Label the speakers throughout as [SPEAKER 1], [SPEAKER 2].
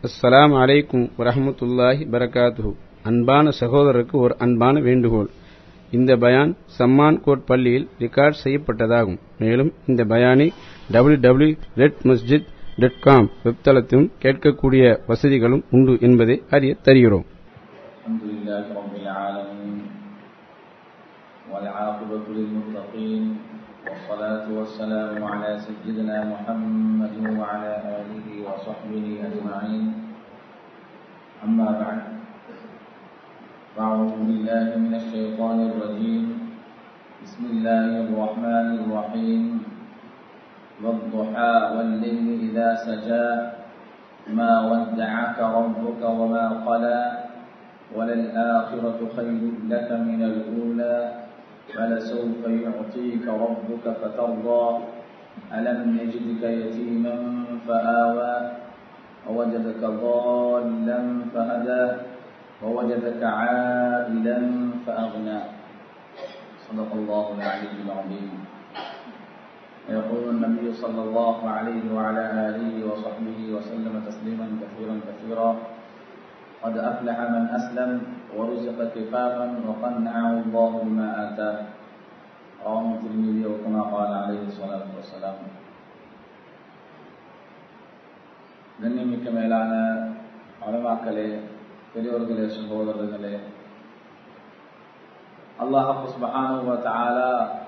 [SPEAKER 1] அஸ்ஸலாமு அலைக்கும் வரஹ்மத்துல்லாஹி பரகாத்துஹு அன்பான சகோதரருக்கு ஒரு அன்பான வேண்டுகோள் இந்த பயான் சம்மான் கோட் பள்ளியில் ரெக்கார்ட் செய்யப்பட்டதாகும் மேலும் இந்த பயானை டபிள்யூ டபிள்யூ ரெட் மஸ்ஜித் டாட் காம் வெப்தளத்திலும் கேட்கக்கூடிய வசதிகளும் உண்டு என்பதை அறிய தருகிறோம்
[SPEAKER 2] الحمد لله رب العالمين والعاقبة للمتقين والصلاة والسلام على سيدنا محمد وعلى آله وصحبه أجمعين أما بعد فأعوذ بالله من الشيطان الرجيم بسم الله الرحمن الرحيم والضحى والليل إذا سجى ما ودعك ربك وما قلى وللآخرة خير لك من الأولى ولسوف يعطيك ربك فترضى ألم يجدك يتيما فآوى ووجدك ضالا فهدى ووجدك عائلا فأغنى صدق الله العلي العظيم يقول النبي صلى الله عليه وعلى آله وصحبه وسلم تسليما كثيرا كثيرا قد أفلح من أسلم ورزق كفافا وقنعه الله بما آتاه رواه الترمذي وكما قال عليه الصلاة والسلام கண்ணியமிக்க மேலான அலமாக்களே பெரியோர்களே சகோதரர்களே அல்லாஹு சுபஹானு தஆலா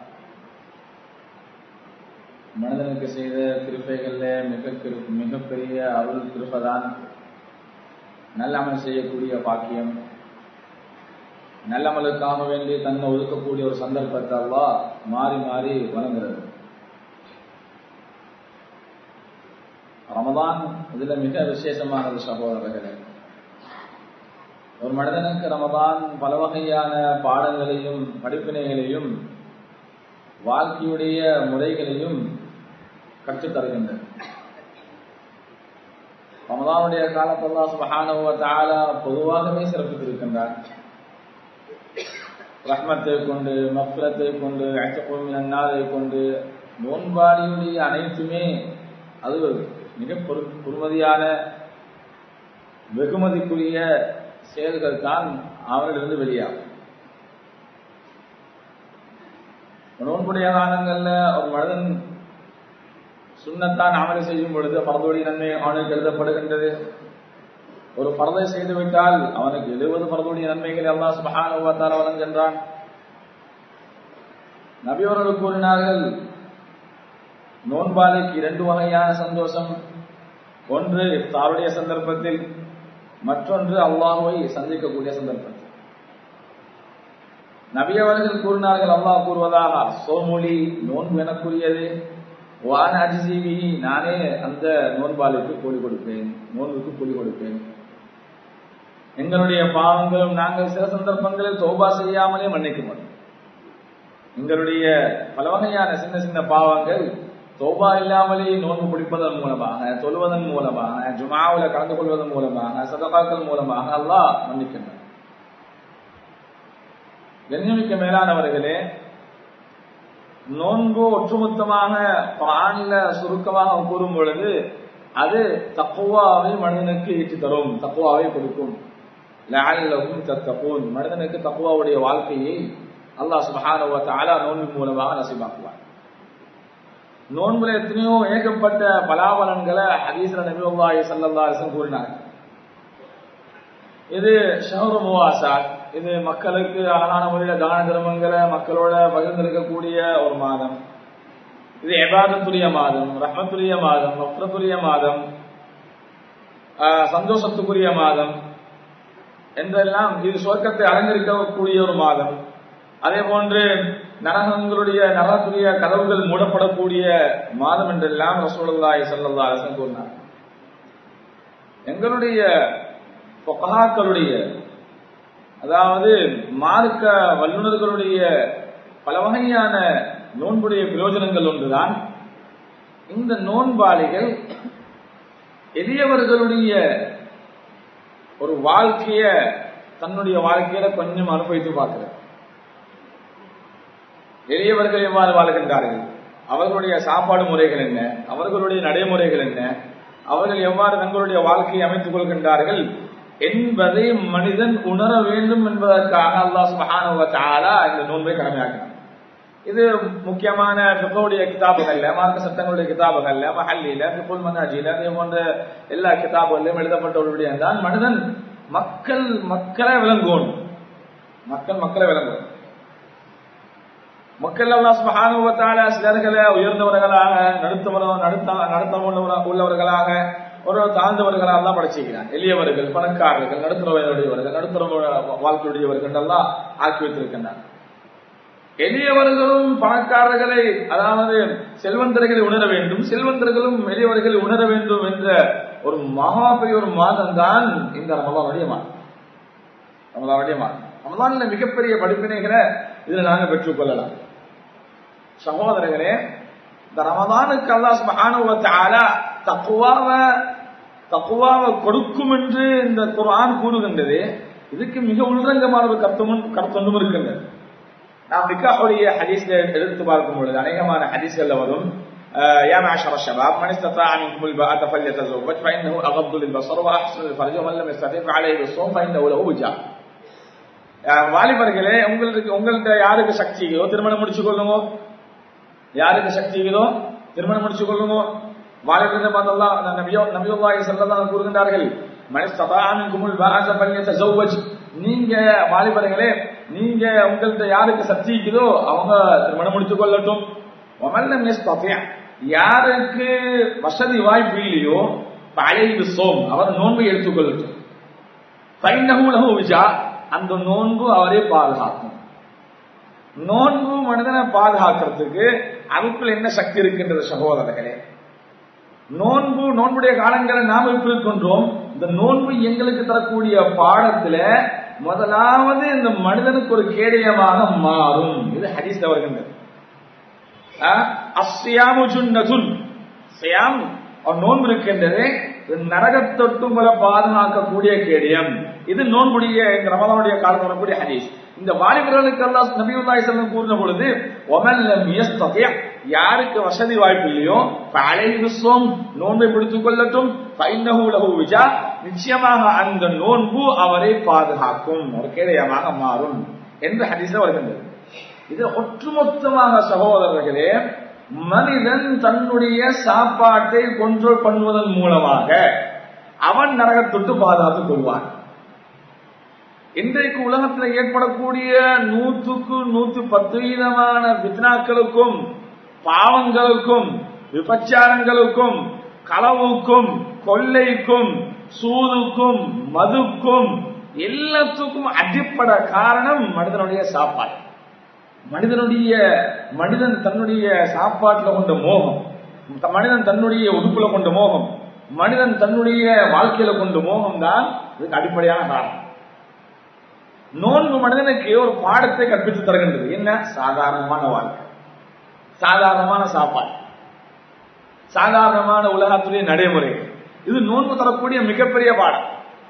[SPEAKER 2] மனிதனுக்கு செய்த கிருப்பைகள்ல மிக கிரு மிகப்பெரிய அருள் கிருப்பதான் நல்லமல் செய்யக்கூடிய பாக்கியம் நல்லமலுக்காக வேண்டி தன்னை ஒதுக்கக்கூடிய ஒரு சந்தர்ப்பத்தை அல்லா மாறி மாறி வழங்குறது ரமதான் இதுல மிக விசேஷமானது சகோதரர்களே ஒரு மனிதனுக்கு ரமதான் பல வகையான பாடங்களையும் படிப்பினைகளையும் வாழ்க்கையுடைய முறைகளையும் கற்றுத்தருகின்றது ரமதானுடைய காலத்தெல்லாம் சுபஹானவ தாலா பொதுவாகவே சிறப்பித்திருக்கின்றார் ரஹ்மத்தை கொண்டு மஃபரத்தை கொண்டு அச்சப்பொருளாதை கொண்டு நோன்பாடியுடைய அனைத்துமே அது மிக பொறு பொறுமதியான வெகுமதிக்குரிய செயல்கள் தான் அவனிலிருந்து வெளியாகும் நோன்புடைய காலங்கள்ல ஒரு மனிதன் சுண்ணத்தான் அமலை செய்யும் பொழுது பரதோடைய நன்மை அவனுக்கு எழுதப்படுகின்றது ஒரு பரதை செய்துவிட்டால் அவனுக்கு எழுபது பரதோடைய நன்மைகள் எல்லா சுபகான வழங்குகின்றான் நபியவர்கள் கூறினார்கள் நோன்பாலைக்கு இரண்டு வகையான சந்தோஷம் ஒன்று தாருடைய சந்தர்ப்பத்தில் மற்றொன்று அல்லாஹுவை சந்திக்கக்கூடிய சந்தர்ப்பத்தில் நபியவர்கள் கூறினார்கள் அல்லாஹ் கூறுவதாக சோமொழி நோன்பு எனக்குரியது வான அஜிஜீவி நானே அந்த நோன்பாளுக்கு கூலி கொடுப்பேன் நோன்புக்கு கூலி கொடுப்பேன் எங்களுடைய பாவங்களும் நாங்கள் சில சந்தர்ப்பங்களில் தோபா செய்யாமலே மன்னிக்க மாட்டோம் எங்களுடைய பல வகையான சின்ன சின்ன பாவங்கள் தோபா இல்லாமலே நோன்பு பிடிப்பதன் மூலமாக தொழுவதன் மூலமாக ஜுமாவில் கலந்து கொள்வதன் மூலமாக சதகாக்கள் மூலமாக அல்லாஹ் மன்னிக்கின்றன கண்ணியமிக்க மேலானவர்களே நோன்பு ஒட்டுமொத்தமாக பானில சுருக்கமாக கூறும் பொழுது அது தக்குவாவை மனிதனுக்கு ஈட்டி தரும் தக்குவாவை கொடுக்கும் லாலகும் தத்தப்போன் மனிதனுக்கு தக்குவாவுடைய வாழ்க்கையை அல்லாஹ் சுபஹானுவ தாலா நோன்பு மூலமாக நசிபாக்குவார் நோன்புல எத்தனையோ ஏகப்பட்ட பலாபலன்களை ஹதீஸ்ல நபிவாய் சல்லல்லா கூறினார் இது ஷஹரு முவாசா இது மக்களுக்கு அழகான முறையில தான தர்மங்களை மக்களோட பகிர்ந்திருக்கக்கூடிய ஒரு மாதம் இது எபாதத்துரிய மாதம் ரஹமத்துரிய மாதம் மஃப்ரத்துரிய மாதம் சந்தோஷத்துக்குரிய மாதம் என்றெல்லாம் இது சொர்க்கத்தை அலங்கரிக்கக்கூடிய ஒரு மாதம் அதே போன்று நரகங்களுடைய நரகத்துடைய கதவுகள் மூடப்படக்கூடிய மாதம் என்றெல்லாம் ரசூலுல்லாஹி ஸல்லல்லாஹு அலைஹி வஸல்லம் கூறினார் எங்களுடைய பொகஹாக்களுடைய அதாவது மார்க்க வல்லுநர்களுடைய பல வகையான நோன்புடைய பிரயோஜனங்கள் ஒன்றுதான் இந்த நோன்பாளிகள் எளியவர்களுடைய ஒரு வாழ்க்கைய தன்னுடைய வாழ்க்கையில கொஞ்சம் அனுபவித்து பார்க்கிறார் எளியவர்கள் எவ்வாறு வாழ்கின்றார்கள் அவர்களுடைய சாப்பாடு முறைகள் என்ன அவர்களுடைய நடைமுறைகள் என்ன அவர்கள் எவ்வாறு தங்களுடைய வாழ்க்கையை அமைத்துக் கொள்கின்றார்கள் என்பதை மனிதன் உணர வேண்டும் என்பதற்காக அல்லாஹ் சுப்ஹானஹு வ தஆலா இந்த நோன்பை கடமையாக்கினார் இது முக்கியமான ஃபிக்ஹுடைய கிதாபுகள்ல மார்க்க சட்டங்களுடைய கிதாபுகள்ல மஹல்லில ஃபிக்ஹுல் மனாஜில அதே போன்ற எல்லா கிதாபுகளிலும் எழுதப்பட்டவர்களுடைய தான் மனிதன் மக்கள் மக்களை விளங்குவோம் மக்கள் மக்களை விளங்குவோம் மக்கள் அல்லாஹ் சுப்ஹானஹு வ தஆலா சிலர்களை உயர்ந்தவர்களாக நடுத்தவர நடத்த நடத்தம் உள்ளவர்களாக ஒரு தாழ்ந்தவர்களாக எல்லாம் படைச்சிருக்கிறான் எளியவர்கள் பணக்காரர்கள் நடுத்தர வயதுடையவர்கள் நடுத்தர வாழ்க்கையுடையவர்கள் எல்லாம் ஆக்கி வைத்திருக்கின்றான் எளியவர்களும் பணக்காரர்களை அதாவது செல்வந்தர்களை உணர வேண்டும் செல்வந்தர்களும் எளியவர்களை உணர வேண்டும் என்ற ஒரு மகா பெரிய ஒரு மாதம் தான் இந்த ரமலானுடைய மாதம் ரமலானுடைய மாதம் ரமலான்ல மிகப்பெரிய படிப்பினைகளை இதுல நாங்க பெற்றுக்கொள்ளலாம் சகோதரர்களே இந்த ரமதானுக்கு அல்லாஹ் சுப்ஹானஹு வ தஆலா தக்வாவை தக்வாவை கொடுக்கும் என்று இந்த குர்ஆன் கூறுகின்றது இதுக்கு மிக உள்ரங்கமான ஒரு கருத்தும் கருத்தொன்றும் இருக்கின்றது நாம் நிக்காஹுடைய ஹதீஸ்ல எடுத்து பார்க்கும் பொழுது அநேகமான ஹதீஸ்கள்ல வரும் يا معشر الشباب من استطاع منكم الباءة فليتزوج فإنه أغض للبصر وأحسن للفرج ومن لم يستطع فعليه بالصوم فإنه له وجاء வாலிபர்களே உங்களுக்கு உங்கள்ட்ட யாருக்கு சக்தி இருக்குதோ திருமணம் முடிச்சு கொள்ளுங்க யாருக்கு சக்தி இருக்குதோ திருமணம் முடிச்சு கொள்ளுங்க வாலிபர்கள் பார்த்தல்லாம் நபியோ நபியுல்லாஹி ஸல்லல்லாஹு கூறுகின்றார்கள் மனிஸ்ததாமின் குமுல் பாஅஸ ஃபல்யதஸவ்வஜ் நீங்க வாலிபர்களே நீங்க உங்கள்ட்ட யாருக்கு சக்தி இருக்குதோ அவங்க திருமணம் முடிச்சு கொள்ளட்டும் வமல்லம் யஸ்ததி யாருக்கு வசதி வாய்ப்பு இல்லையோ பழைய சோம் அவர் நோன்பை எடுத்துக்கொள்ளட்டும் ஃபைன்னஹு லஹு விஜா அந்த நோன்பு அவரே பாதுகாக்கும் நோன்பு மனிதனை பாதுகாக்கிறதுக்கு அதுக்குள்ள என்ன சக்தி இருக்கின்றது சகோதரர்களே நோன்பு நோன்புடைய காலங்களை நாம் எப்படி இருக்கின்றோம் இந்த நோன்பு எங்களுக்கு தரக்கூடிய பாடத்துல முதலாவது இந்த மனிதனுக்கு ஒரு கேடயமாக மாறும் இது ஹதீஸ் வருகின்றது அஸ்யாமு ஜுன்னதுன் சியாம் நோன்பு இருக்கின்றது நரகத்தொட்டு உங்களை பாதுகாக்கக்கூடிய கேடயம் இது நோன்புடைய இந்த ரமலானுடைய காலத்தில் வரக்கூடிய ஹதீஸ் இந்த வாலிபர்களுக்கு அல்லாஹ் நபியுல்லாஹி ஸல்லல்லாஹு கூறின பொழுது ஒமல்லம் யஸ்ததி யாருக்கு வசதி வாய்ப்பு இல்லையோ ஃபஅலைஹி ஸோம் நோன்பை பிடித்துக் கொள்ளட்டும் ஃபைன்னஹு லஹு விஜா நிச்சயமாக அந்த நோன்பு அவரை பாதுகாக்கும் ஒரு கேடயமாக மாறும் என்று ஹதீஸ்ல வருகின்றது இது ஒட்டுமொத்தமாக சகோதரர்களே மனிதன் தன்னுடைய சாப்பாட்டை கொண்ட்ரோல் பண்ணுவதன் மூலமாக அவன் நரகத்தொட்டு பாதுகாத்துக் கொள்வான் இன்றைக்கு உலகத்தில் ஏற்படக்கூடிய நூற்றுக்கு நூற்று பத்து வீதமான பித்னாக்களுக்கும் பாவங்களுக்கும் விபச்சாரங்களுக்கும் களவுக்கும் கொள்ளைக்கும் சூதுக்கும் மதுக்கும் எல்லாத்துக்கும் அடிப்படை காரணம் மனிதனுடைய சாப்பாடு மனிதனுடைய மனிதன் தன்னுடைய சாப்பாட்டுல கொண்ட மோகம் மனிதன் தன்னுடைய உடுப்புல கொண்ட மோகம் மனிதன் தன்னுடைய வாழ்க்கையில கொண்ட மோகம் தான் இதுக்கு அடிப்படையான காரணம் நோன்பு மனிதனுக்கு ஒரு பாடத்தை கற்பித்து தருகின்றது என்ன சாதாரணமான வாழ்க்கை சாதாரணமான சாப்பாடு சாதாரணமான உலகத்துடைய நடைமுறை இது நோன்பு தரக்கூடிய மிகப்பெரிய பாடம்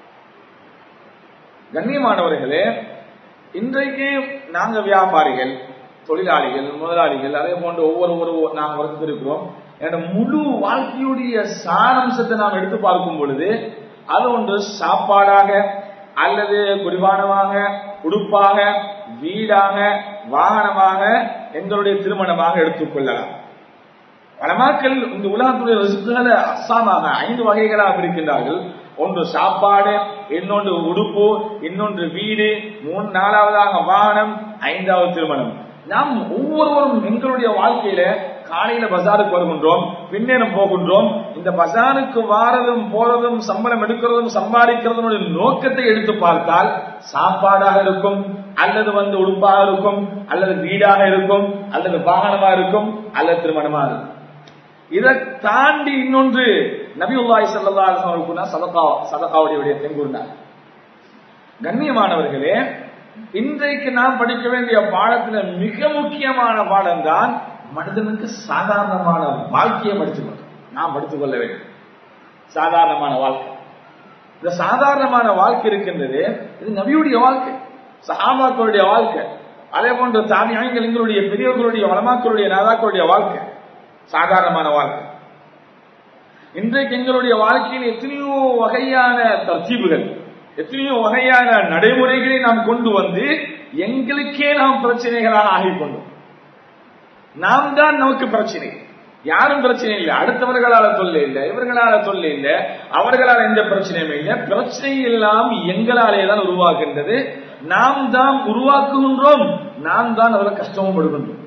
[SPEAKER 2] கண்ணியமானவர்களே இன்றைக்கு நாங்க வியாபாரிகள் தொழிலாளிகள் முதலாளிகள் அதே போன்று ஒவ்வொரு ஒரு நாங்கள் வகுத்து இருக்கிறோம் என்ற முழு வாழ்க்கையுடைய சாரம்சத்தை நாம் எடுத்து பார்க்கும் பொழுது அது ஒன்று சாப்பாடாக அல்லது குடிபானமாக உடுப்பாக வீடாக வாகனமாக எங்களுடைய திருமணமாக எடுத்துக்கொள்ளலாம் வளமாக்கள் இந்த உலகத்துடைய ரிசுக்குகளை அசாமாக ஐந்து வகைகளாக இருக்கின்றார்கள் ஒன்று சாப்பாடு இன்னொன்று உடுப்பு இன்னொன்று வீடு மூணு நாலாவதாக வாகனம் ஐந்தாவது திருமணம் நாம் ஒவ்வொருவரும் எங்களுடைய வாழ்க்கையில காலையில பஜாருக்கு வருகின்றோம் பின்னேறம் போகின்றோம் இந்த பஜாருக்கு வாரதும் போறதும் சம்பளம் எடுக்கிறதும் சம்பாதிக்கிறதும் நோக்கத்தை எடுத்து பார்த்தால் சாப்பாடாக இருக்கும் அல்லது வந்து உடுப்பாக இருக்கும் அல்லது வீடாக இருக்கும் அல்லது வாகனமாக இருக்கும் அல்லது திருமணமாக இருக்கும் இதை தாண்டி இன்னொன்று நபியுல்லாய் சல்லா அவர்களுக்கு சதகா சதகாவுடைய விடயத்தை கூறினார் கண்ணியமானவர்களே இன்றைக்கு நாம் படிக்க வேண்டிய பாடத்துல மிக முக்கியமான பாடம் தான் மனிதனுக்கு சாதாரணமான வாழ்க்கையை படித்துக்கொள்ள நாம் படித்துக் கொள்ள வேண்டும் சாதாரணமான வாழ்க்கை இந்த சாதாரணமான வாழ்க்கை இருக்கின்றது இது நபியுடைய வாழ்க்கை சஹாபாக்களுடைய வாழ்க்கை அதே போன்ற தானியங்கள் எங்களுடைய பெரியவர்களுடைய வளமாக்களுடைய நாதாக்களுடைய வாழ்க்கை சாதாரணமான வாழ்க்கை இன்றைக்கு எங்களுடைய வாழ்க்கையில் எத்தனையோ வகையான தர்த்தீபுகள் எத்தனையோ வகையான நடைமுறைகளை நாம் கொண்டு வந்து எங்களுக்கே நாம் பிரச்சனைகளாக ஆகிக் கொண்டோம் நாம் தான் நமக்கு பிரச்சனை யாரும் பிரச்சனை இல்லை அடுத்தவர்களால தொல்லை இல்லை இவர்களால தொல்லை இல்லை அவர்களால் எந்த பிரச்சனையும் இல்லை பிரச்சனை எல்லாம் எங்களாலே தான் உருவாகின்றது நாம் தான் உருவாக்குகின்றோம் நாம் தான் அதில் கஷ்டமும் படுகின்றோம்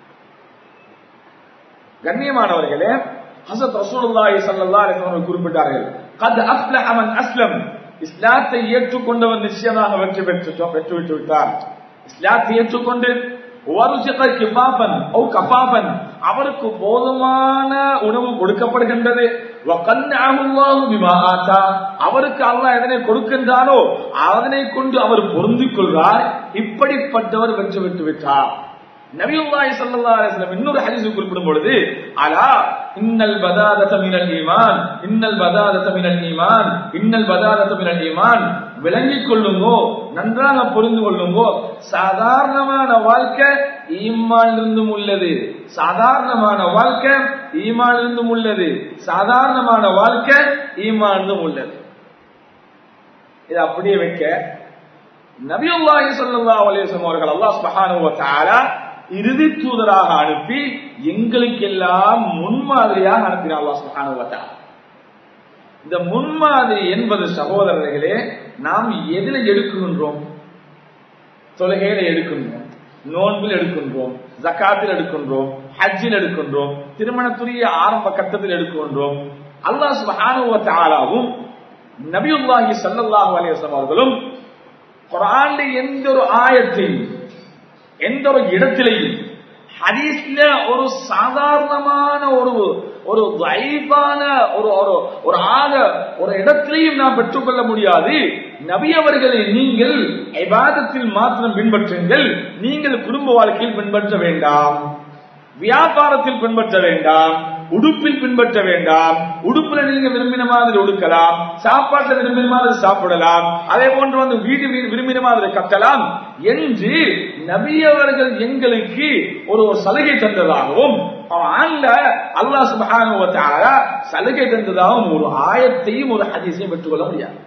[SPEAKER 2] கண்ணியமானவர்களே ஹசத் ரசூலுல்லாஹி ஸல்லல்லாஹு அலைஹி வஸல்லம் குறிப்பிட்டார்கள் கத் அஃப்லஹ மன் அஸ்லம் இஸ்லாத்தை ஏற்றுக்கொண்டவன் நிச்சயமாக வெற்றி பெற்று பெற்று விட்டு விட்டார் இஸ்லாத்தை ஏற்றுக்கொண்டு வருசிக கிஃபாபன் ஓ கஃபாபன் அவருக்கு போதுமான உணவு கொடுக்கப்படுகின்றது அவருக்கு அல்லாஹ் எதனை கொடுக்கின்றானோ அதனை கொண்டு அவர் பொருந்திக் கொள்வார் இப்படிப்பட்டவர் வெற்றி பெற்று விட்டார் நபியுல்லாஹி ஸல்லல்லாஹு அலைஹி வஸல்லம் இன்னொரு ஹதீஸ் குறிப்பிடும் பொழுது அலா இன்னல் பதாதத மினல் ஈமான் இன்னல் பதாதத மினல் ஈமான் இன்னல் பதாதத மினல் ஈமான் விளங்கிக் கொள்ளுங்கோ நன்றாக புரிந்து கொள்ளுங்கோ சாதாரணமான வாழ்க்கை ஈமானிலிருந்தும் உள்ளது சாதாரணமான வாழ்க்கை ஈமானிலிருந்தும் உள்ளது சாதாரணமான வாழ்க்கை ஈமானிலிருந்தும் உள்ளது இது அப்படியே வைக்க நபியுல்லாஹி ஸல்லல்லாஹு அலைஹி வஸல்லம் அவர்கள் அல்லாஹ் சுப்ஹானஹு வ தஆலா இறுதி தூதராக அனுப்பி எங்களுக்கெல்லாம் முன்மாதிரியாக அனுப்பினார் அல்லாஹ் சுப்ஹானஹு வ தஆலா இந்த முன்மாதிரி என்பது சகோதரர்களே நாம் எதில் எடுக்கின்றோம் தொழுகையில எடுக்கின்றோம் நோன்பில் எடுக்கின்றோம் ஜக்காத்தில் எடுக்கின்றோம் ஹஜ்ஜில் எடுக்கின்றோம் திருமணத்துரிய ஆரம்ப கட்டத்தில் எடுக்கின்றோம் அல்லாஹ் சுப்ஹானஹு வ தஆலாவும் நபியுல்லாஹி ஸல்லல்லாஹு அலைஹி வஸல்லம் அவர்களும் குரான்ல எந்த ஒரு ஆயத்தையும் எந்த ஒரு இடத்திலையும் ஹதீஸ்ல ஒரு சாதாரணமான ஒரு ஒரு வைபான ஒரு ஒரு ஒரு ஆக ஒரு இடத்திலையும் நாம் பெற்றுக்கொள்ள முடியாது நபி அவர்களை நீங்கள் ஐபாதத்தில் மாத்திரம் பின்பற்றுங்கள் நீங்கள் குடும்ப வாழ்க்கையில் பின்பற்ற வேண்டாம் வியாபாரத்தில் பின்பற்ற வேண்டாம் உடுப்பில் பின்பற்ற வேண்டாம் உடுப்புல நீங்க விரும்பின மாதிரி உடுக்கலாம் சாப்பாட்டுல விரும்பின மாதிரி சாப்பிடலாம் அதே போன்று வந்து வீடு விரும்பின மாதிரி கட்டலாம் என்று நபியவர்கள் எங்களுக்கு ஒரு சலுகை தந்ததாகவும் ஆண்ல அல்லாஹ் சுபஹானஹு வ தஆலா சலுகை தந்ததாகவும் ஒரு ஆயத்தையும் ஒரு ஹதீஸையும் பெற்றுக்கொள்ள முடியாது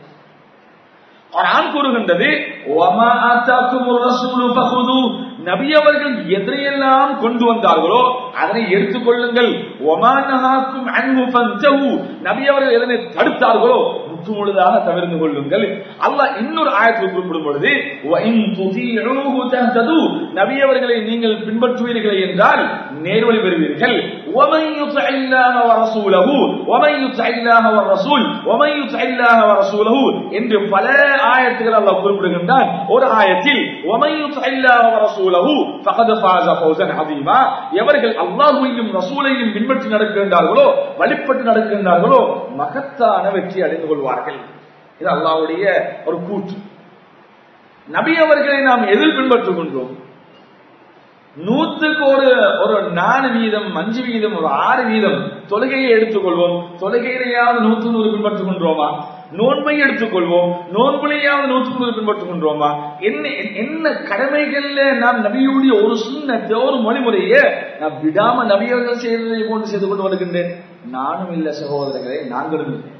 [SPEAKER 2] குர்ஆன் கூறுகின்றது வமா ஆதாக்குமுர் ரசூலு ஃபகுது நபி அவர்கள் எதையெல்லாம் கொண்டு வந்தார்களோ அதனை எடுத்துக்கொள்ளுங்கள் ஒமா நஹாக்கும் அன்ஹு ஃபன்தஹு நபி அவர்கள் எதனை தடுத்தார்களோ முற்று முழுதாக தவிர்த்து கொள்ளுங்கள் அல்லாஹ் இன்னொரு ஆயத்தில் குறிப்பிடும் பொழுது வஇன் துதீஉஹு தஹ்தது நபி அவர்களை நீங்கள் பின்பற்றுவீர்கள் என்றால் நேர்வழி பெறுவீர்கள் ومن يطع الله ورسوله ومن يطع الله والرسول ومن يطع الله ورسوله என்று பல ஆயத்துகள் அல்லாஹ் குறிப்பிடுகின்றான் ஒரு ஆயத்தில் ومن يطع الله ورسوله فقد فاز فوزا عظيما எவர்கள் அல்லாஹ்வையும் ரசூலையும் பின்பற்றி நடக்கின்றார்களோ வழிபட்டு நடக்கின்றார்களோ மகத்தான வெற்றி அடைந்து கொள்வார்கள் இது அல்லாஹ்வுடைய ஒரு கூற்று நபி அவர்களை நாம் எதில் பின்பற்றுகின்றோம் நூத்துக்கு ஒரு ஒரு நாலு வீதம் அஞ்சு வீதம் ஒரு ஆறு வீதம் தொழுகையை எடுத்துக்கொள்வோம் தொழுகையிலேயாவது நூற்று நூறு பின்பற்றுகின்றோமா நோன்பை எடுத்துக்கொள்வோம் நோன்புலையாவது நூற்றுக்கு நூறு பின்பற்றுகின்றோமா என்ன என்ன கடமைகள்ல நாம் நபியுடைய ஒரு சுண்ணத்தை ஒரு மொழிமுறையை நான் விடாம நபியவர்கள் செய்ததை போன்று செய்து கொண்டு வருகின்றேன் நானும் இல்ல சகோதரர்களே நாங்களும் இல்லை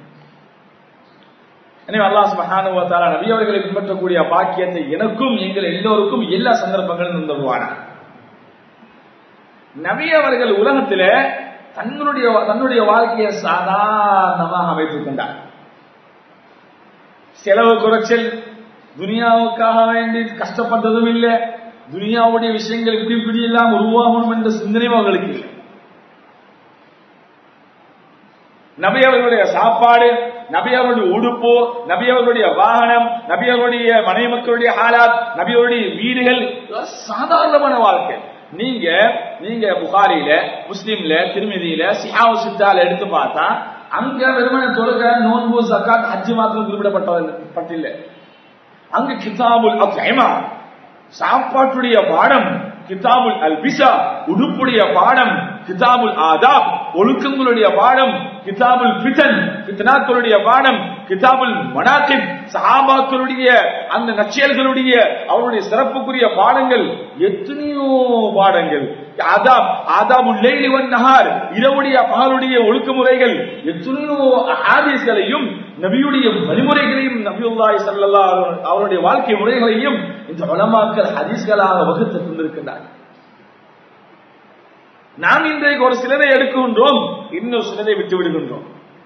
[SPEAKER 2] எனவே அல்லாஹ் சுப்ஹானஹு வ தஆலா நபி அவர்களை பின்பற்றக்கூடிய பாக்கியத்தை எனக்கும் எங்கள் எல்லோருக்கும் எல்லா சந்தர்ப்பங்களிலும் தந்துடுவானார் நபி அவர்கள் உலகத்தில தன்னுடைய தன்னுடைய வாழ்க்கையை சாதாரணமாக அமைத்துக் கொண்டார் செலவு குறைச்சல் துனியாவுக்காக வேண்டி கஷ்டப்பட்டதும் இல்லை துனியாவுடைய விஷயங்கள் இப்படி இப்படி எல்லாம் உருவாகணும் என்ற சிந்தனையும் அவர்களுக்கு இல்லை நபி அவர்களுடைய சாப்பாடு நபி அவர்களுடைய உடுப்பு நபி அவர்களுடைய வாகனம் நபி அவர்களுடைய மனைவி மக்களுடைய ஹாலாத் நபி அவருடைய வீடுகள் சாதாரணமான வாழ்க்கை நீங்க நீங்க புகாரில முஸ்லீம்ல திருமதியில சிஹாவு சித்தால எடுத்து பார்த்தா அங்க வெறுமனை தொழுக நோன்பு சக்காத் ஹஜ்ஜு மாத்திரம் குறிப்பிடப்பட்டில்ல அங்க கிதாபுல் அஃபைமா சாப்பாட்டுடைய பாடம் கிதாபுல் அல்பிசா உடுப்புடைய பாடம் கிதாபுல் ஆதாப் ஒழுக்கங்களுடைய பாடம் கிதாபுல் பித்தன் பித்தனாக்களுடைய பாடம் கிதாபுல் மனாக்கிப் சஹாபாக்களுடைய அந்த நச்சேல்களுடைய அவருடைய சிறப்புக்குரிய பாடங்கள் எத்தனையோ பாடங்கள் ஆதாப் ஆதாபுல் லைலி வன் நஹார் இரவுடைய பகலுடைய ஒழுக்கமுறைகள் எத்தனையோ ஹாதீஸ்களையும் நபியுடைய வழிமுறைகளையும் நபியுல்லாஹி ஸல்லல்லாஹு அலைஹி வஸல்லம் அவருடைய வாழ்க்கை முறைகளையும் இந்த உலமாக்கள் ஹதீஸ்களாக வகுத்து தந்திருக்கின்றார்கள் நாம் இன்றைக்கு ஒரு சிலரை எடுக்கின்றோம் இன்னொரு சிலரை விட்டு விடுகின்றோம்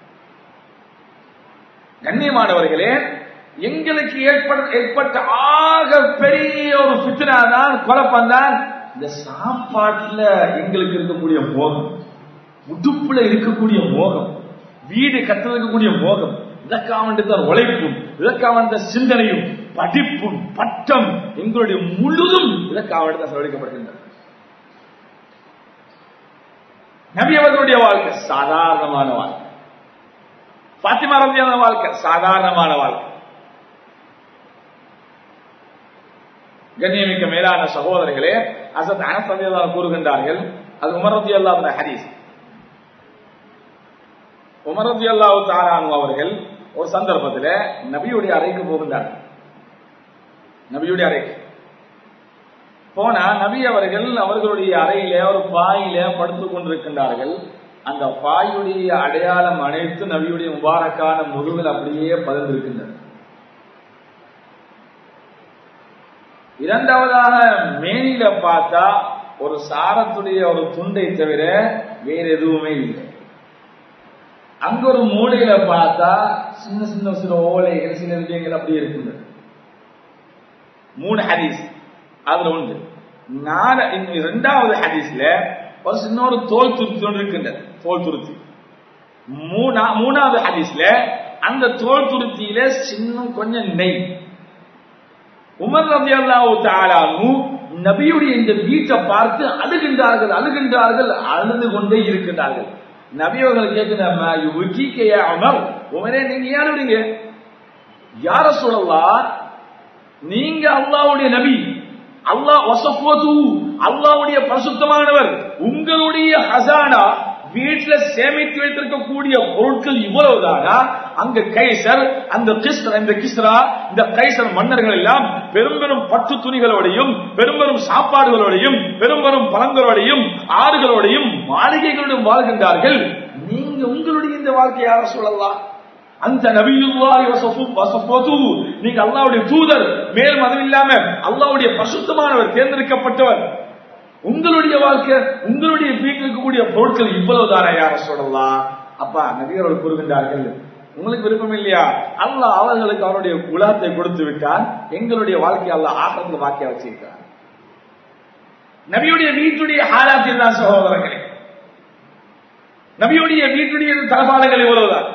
[SPEAKER 2] கண்ணியமானவர்களே எங்களுக்கு ஏற்பட ஏற்பட்ட ஆக பெரிய ஒரு பித்னா தான் குழப்பம் தான் இந்த சாப்பாட்டுல எங்களுக்கு இருக்கக்கூடிய மோகம் உடுப்புல இருக்கக்கூடிய மோகம் வீடு கட்டிருக்கக்கூடிய மோகம் இதற்காக உழைப்பும் இதற்காக சிந்தனையும் படிப்பும் பட்டம் எங்களுடைய முழுதும் இதற்காக தான் செலவழிக்கப்படுகின்றன நபி அவர்களுடைய வாழ்க்கை சாதாரணமான வாழ்க்கை பாத்திமா ரத்தியான வாழ்க்கை சாதாரணமான வாழ்க்கை கண்ணியமிக்க மேலான சகோதரர்களே அசத் அனசதியெல்லாம் கூறுகின்றார்கள் அது உமரத்தி அல்லாத ஹதீஸ் உமரத்தி அல்லாஹு தாரானு அவர்கள் ஒரு சந்தர்ப்பத்தில் நபியுடைய அறைக்கு போகின்றார்கள் நபியுடைய அறைக்கு போனா நபி அவர்கள் அவர்களுடைய அறையில ஒரு பாயில படுத்துக் கொண்டிருக்கின்றார்கள் அந்த பாயுடைய அடையாளம் அனைத்து நபியுடைய முபாரக்கான முதுகில் அப்படியே பதிர்ந்திருக்கின்றன இரண்டாவதாக மேனில பார்த்தா ஒரு சாரத்துடைய ஒரு துண்டை தவிர வேற எதுவுமே இல்லை அங்க ஒரு மூலையில பார்த்தா சின்ன சின்ன சில ஓலைகள் சில விஷயங்கள் அப்படி இருக்கின்றன மூணு ஹதீஸ் அதுல ஒன்று நாலு இரண்டாவது ஹதீஸ்ல ஒரு சின்ன ஒரு தோல் துருத்தி ஒன்று இருக்கின்றது தோல் துருத்தி மூணா மூணாவது ஹதீஸ்ல அந்த தோல் துருத்தியில சின்ன கொஞ்சம் நெய் உமர் ரபி அல்லாஹு தாலானு நபியுடைய இந்த வீட்டை பார்த்து அழுகின்றார்கள் அழுகின்றார்கள் அழுது கொண்டே இருக்கின்றார்கள் நபி அவர்கள் கேட்கிறாங்க அமர் உமரே நீங்க யார் விடுங்க யார சொல்லலாம் நீங்க அல்லாவுடைய நபி அல்லாஹ் வசஃபோது அல்லாவுடைய பரிசுத்தமானவர் உங்களுடைய ஹசானா வீட்டுல சேமித்து வைத்திருக்கக்கூடிய பொருட்கள் இவ்வளவுதானா அங்க கைசர் அந்த கிஸ்ரா இந்த கிஸ்ரா இந்த கைசர் மன்னர்கள் எல்லாம் பெரும் பெரும் பட்டு துணிகளோடையும் பெரும் பெரும் சாப்பாடுகளோடையும் பெரும் பெரும் பழங்களோடையும் ஆறுகளோடையும் மாளிகைகளோடும் வாழ்கின்றார்கள் நீங்க உங்களுடைய இந்த வாழ்க்கையை யார சொல்லலாம் அந்த நபியுல்லாஹி வசஃபோது நீங்க அல்லாஹ்வுடைய தூதர் மேலும் அதுவும் இல்லாம அல்லாஹ்வுடைய பரிசுத்தமானவர் தேர்ந்தெடுக்கப்பட்டவர் உங்களுடைய வாழ்க்கை உங்களுடைய வீட்டில் இருக்கக்கூடிய பொருட்கள் இவ்வளவு தானே யார சொல்லலாம் அப்பா நபியர்கள் கூறுகின்றார்கள் உங்களுக்கு விருப்பம் இல்லையா அல்லாஹ் அவர்களுக்கு அவருடைய குலத்தை கொடுத்து விட்டால் எங்களுடைய வாழ்க்கை அல்லாஹ் ஆகத்துல வாக்கியா வச்சிருக்கிறார் நபியுடைய வீட்டுடைய ஆராத்தில் தான் சகோதரர்களே நபியுடைய வீட்டுடைய தலபாலங்கள் இவ்வளவுதான்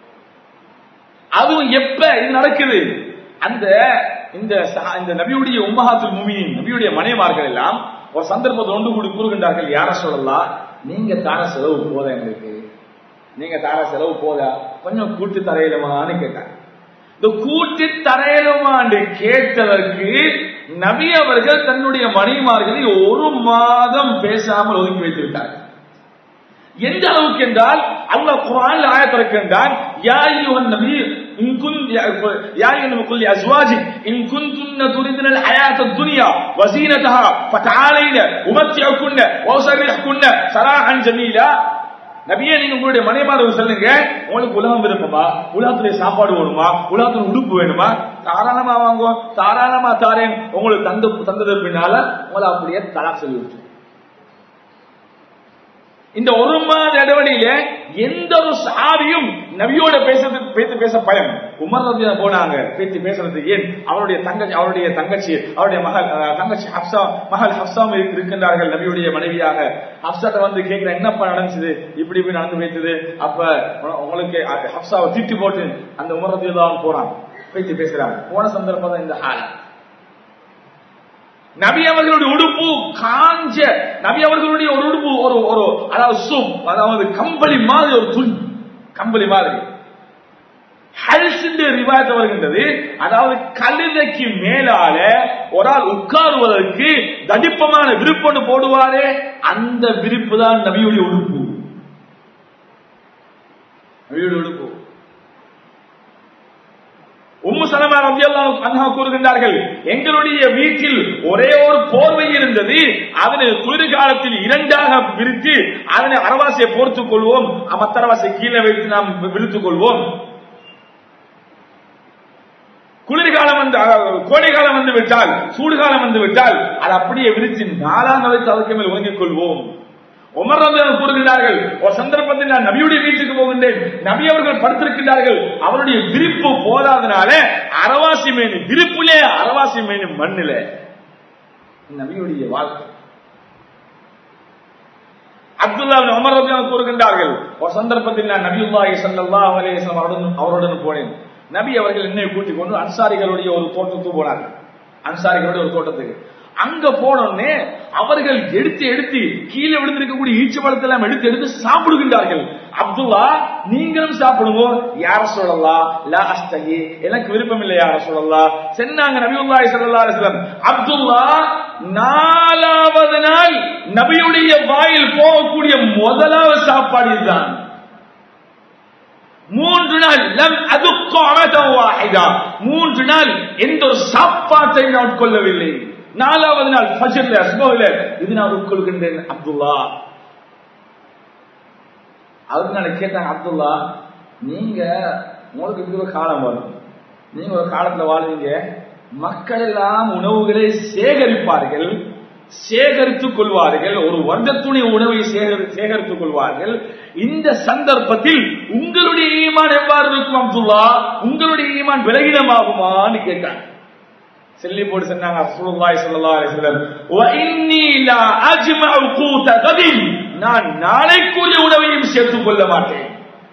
[SPEAKER 2] அதுவும் எப்ப இது நடக்குது அந்த இந்த இந்த நபியுடைய உம்மஹாத்துல் முமியின் நபியுடைய மனைமார்கள் எல்லாம் ஒரு சந்தர்ப்பத்தை ஒன்று கூடி கூறுகின்றார்கள் யார சொல்லலாம் நீங்க தார செலவு போத எங்களுக்கு நீங்க தார செலவு போத கொஞ்சம் கூட்டு தரையிலுமான்னு கேட்டாங்க இந்த கூட்டு தரையிலுமான்னு கேட்டதற்கு நபி அவர்கள் தன்னுடைய மனைமார்களை ஒரு மாதம் பேசாமல் ஒதுக்கி வைத்திருக்கார்கள் எந்த அளவுக்கு என்றால் அல்லாஹ் குர்ஆனில் ஆயத் இருக்கின்றான் யா அய்யுஹன் நபி இன் குன் யா அய்யுஹன் நபி குல் அஸ்வாஜிக் இன் குன்துன்ன துரிதுன அல் ஹயாத் துன்யா வஸீனதஹா ஃபதஆலைன உமத்தியுகுன்ன வஸரிஹுன்ன சராஹன் ஜமீலா நபியே நீங்க உங்களுடைய மனைமார்கள் சொல்லுங்க உங்களுக்கு உலகம் விருப்பமா உலகத்துல சாப்பாடு வேணுமா உலகத்துல உடுப்பு வேணுமா தாராளமா வாங்குவோம் தாராளமா தாரேன் உங்களுக்கு தந்து தந்தது பின்னால உங்களை அப்படியே தலா சொல்லி விட்டு இந்த ஒரு மாத இடைவெளியில எந்த ஒரு சாவியும் நபியோட பேசுறது பேசி பேச பயம் உமர் ரபியா போனாங்க பேசி பேசுறது ஏன் அவருடைய தங்கச்சி அவருடைய தங்கச்சி அவருடைய மகள் தங்கச்சி ஹப்சா மகள் ஹப்சா இருக்கின்றார்கள் நபியுடைய மனைவியாக ஹப்சாட்ட வந்து கேட்கிற என்னப்பா நடந்துச்சு இப்படி இப்படி நடந்து வைத்தது அப்ப உங்களுக்கு ஹப்சாவை திட்டி போட்டு அந்த உமர் ரபியா தான் போறான் பேசி பேசுறாங்க போன சந்தர்ப்பம் தான் இந்த ஹால் நபி அவர்களுடைய உடுப்பு காஞ்ச நபி அவர்களுடைய ஒரு உடுப்பு ஒரு ஒரு அதாவது சூப் அதாவது கம்பளி மாதிரி ஒரு துணி கம்பளி மாதிரி ஹல்ஸ் ரிவாயத்து வருகின்றது அதாவது கழுதைக்கு மேலால ஒரு ஆள் உட்காருவதற்கு தடிப்பமான விருப்பம் போடுவாரே அந்த விருப்பு தான் நபியுடைய உடுப்பு நபியுடைய உடுப்பு உம்மு சலமா ரலியல்லாஹு அன்ஹா கூறுகின்றார்கள் எங்களுடைய வீட்டில் ஒரே ஒரு போர்வை இருந்தது அதனை குளிர்காலத்தில் இரண்டாக பிரித்து அதனை அரவாசையை போர்த்துக் கொள்வோம் மத்த அரவாசை கீழே வைத்து நாம் விழுத்துக் கொள்வோம் குளிர்காலம் வந்து அஹ், கோடைகாலம் வந்து விட்டால் சூடுகாலம் வந்து விட்டால் அது அப்படியே விரித்து நாலாக வைத்து அதற்கு மேல் உறங்கிக் கொள்வோம் உமர் ரலியல்லாஹு கூறுகிறார்கள் ஒரு சந்தர்ப்பத்தில் நான் நபியுடைய வீட்டுக்கு போகின்றேன் நபி அவர்கள் படுத்திருக்கிறார்கள் அவருடைய விரிப்பு போதாதனால அரவாசி மேனி விரிப்புலே அரவாசி மேனி மண்ணில நபியுடைய வாழ்க்கை அப்துல்லா இப்னு உமர் ரலியல்லாஹு கூறுகின்றார்கள் ஒரு சந்தர்ப்பத்தில் நான் நபியுல்லாஹி ஸல்லல்லாஹு அலைஹி வஸல்லம் அவருடன் அவருடன் போனேன் நபி அவர்கள் என்னை கூட்டிக் கொண்டு அன்சாரிகளுடைய ஒரு தோட்டத்துக்கு போனார்கள் அன்சாரிகளுடைய ஒரு தோட்டத்துக்கு அங்க போனோடனே அவர்கள் எடுத்து எடுத்து கீழே விழுந்திருக்கக்கூடிய ஈச்ச பழத்தை எல்லாம் எடுத்து எடுத்து சாப்பிடுகின்றார்கள் அப்துல்லா நீங்களும் சாப்பிடுங்க யார சொல்லலாம் லா அஸ்தகி எனக்கு விருப்பம் இல்லை யார சொல்லலாம் சென்னாங்க நபியுல்லாஹி ஸல்லல்லாஹு அலைஹி வஸல்லம் அப்துல்லா நாலாவது நாள் நபியுடைய வாயில் போகக்கூடிய முதலாவது சாப்பாடு இதுதான் மூன்று நாள் லம் அதுக்கு அமதம் வாஹிதா மூன்று நாள் எந்த ஒரு சாப்பாட்டை நான் உட்கொள்ளவில்லை நாலாவது நாள் ஃபஜ்ர்ல அஸ்போல இது நான் உட்கொள்கின்றேன் அப்துல்லா அதுக்கு நான் கேட்டாங்க அப்துல்லா நீங்க உங்களுக்கு இப்படி ஒரு காலம் வரும் நீங்க ஒரு காலத்துல வாழ்வீங்க மக்கள் எல்லாம் உணவுகளை சேகரிப்பார்கள் சேகரித்துக் கொள்வார்கள் ஒரு வருடத்துடைய உணவை சேகரி- சேகரித்துக் கொள்வார்கள் இந்த சந்தர்ப்பத்தில் உங்களுடைய ஈமான் எவ்வாறு இருக்கும் அப்துல்லா உங்களுடைய ஈமான் விலகினமாகுமான்னு கேட்டாங்க செல்லி போட்டு சொன்னாங்க ரசூலுல்லாஹி ஸல்லல்லாஹு அலைஹி வஸல்லம் வ இன்னி லா அஜ்மஉ கூத கதின் நான் நாளைக்குரிய உணவையும் சேர்த்துக் கொள்ள மாட்டேன்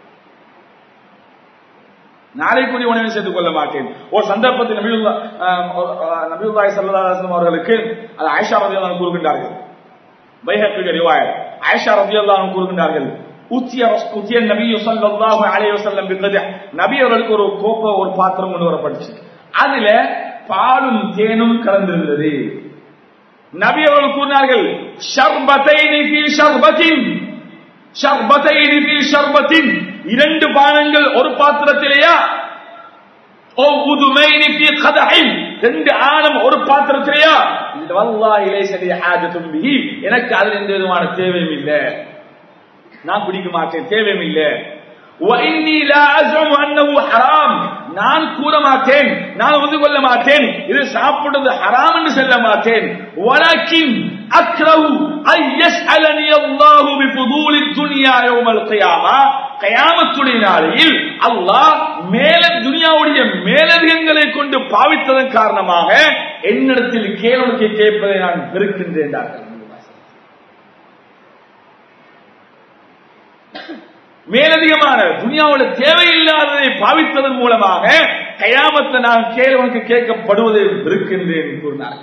[SPEAKER 2] நாளைக்குரிய உணவையும் சேர்த்துக் கொள்ள மாட்டேன் ஒரு சந்தர்ப்பத்தில் நபியுல்லா நபியுல்லாஹி ஸல்லல்லாஹு அலைஹி வஸல்லம் அவர்களுக்கு அது ஆயிஷா ரலியல்லாஹு அன்ஹா கூறுகின்றார்கள் பைஹக்கியுடைய ரிவாயத் ஆயிஷா ரலியல்லாஹு அன்ஹா கூறுகின்றார்கள் உத்திய ரஸ்- உத்திய நபி ஸல்லல்லாஹு அலைஹி வஸல்லம் பிகத நபி அவர்களுக்கு ஒரு கோப்ப ஒரு பாத்திரம் கொண்டு வரப்பட்டுச்சு அதுல பாலும் தேனும் கலந்திருந்தது நபி அவர்கள் கூறினார்கள் ஷர்பத்தைனி ஃபீ ஷர்பத்தின் ஷர்பத்தைனி ஃபீ ஷர்பத்தின் இரண்டு பானங்கள் ஒரு பாத்திரத்திலேயா ஓ உதுமைனி ஃபீ கதஹின் ரெண்டு ஆணம் ஒரு பாத்திரத்திலேயா வல்லாஹி லைஸ லி ஹாஜத்தும் பிஹி எனக்கு அதில் எந்த விதமான தேவையும் இல்லை நான் குடிக்க மாட்டேன் தேவையும் இல்லை وإني لا أزعم أنه حرام நான் கூற மாட்டேன் நான் ஒது கொள்ள மாட்டேன் இது சாப்பிடுறது ஹராம் என்று சொல்ல மாட்டேன் ولكن أكره أن يسألني الله بفضول الدنيا يوم القيامة கயாமத்துடைய நாளையில் அல்லாஹ் மேல துனியாவுடைய மேலதிகங்களை கொண்டு பாவித்ததன் காரணமாக என்னிடத்தில் கேள்வி கேட்பதை நான் வெறுக்கின்றேன் டாக்டர் மேலதிகமான துனியாவோட தேவையில்லாததை பாவித்ததன் மூலமாக கயாமத்தை நான் கேள்வனுக்கு கேட்கப்படுவதை இருக்கின்றேன் கூறினார்கள்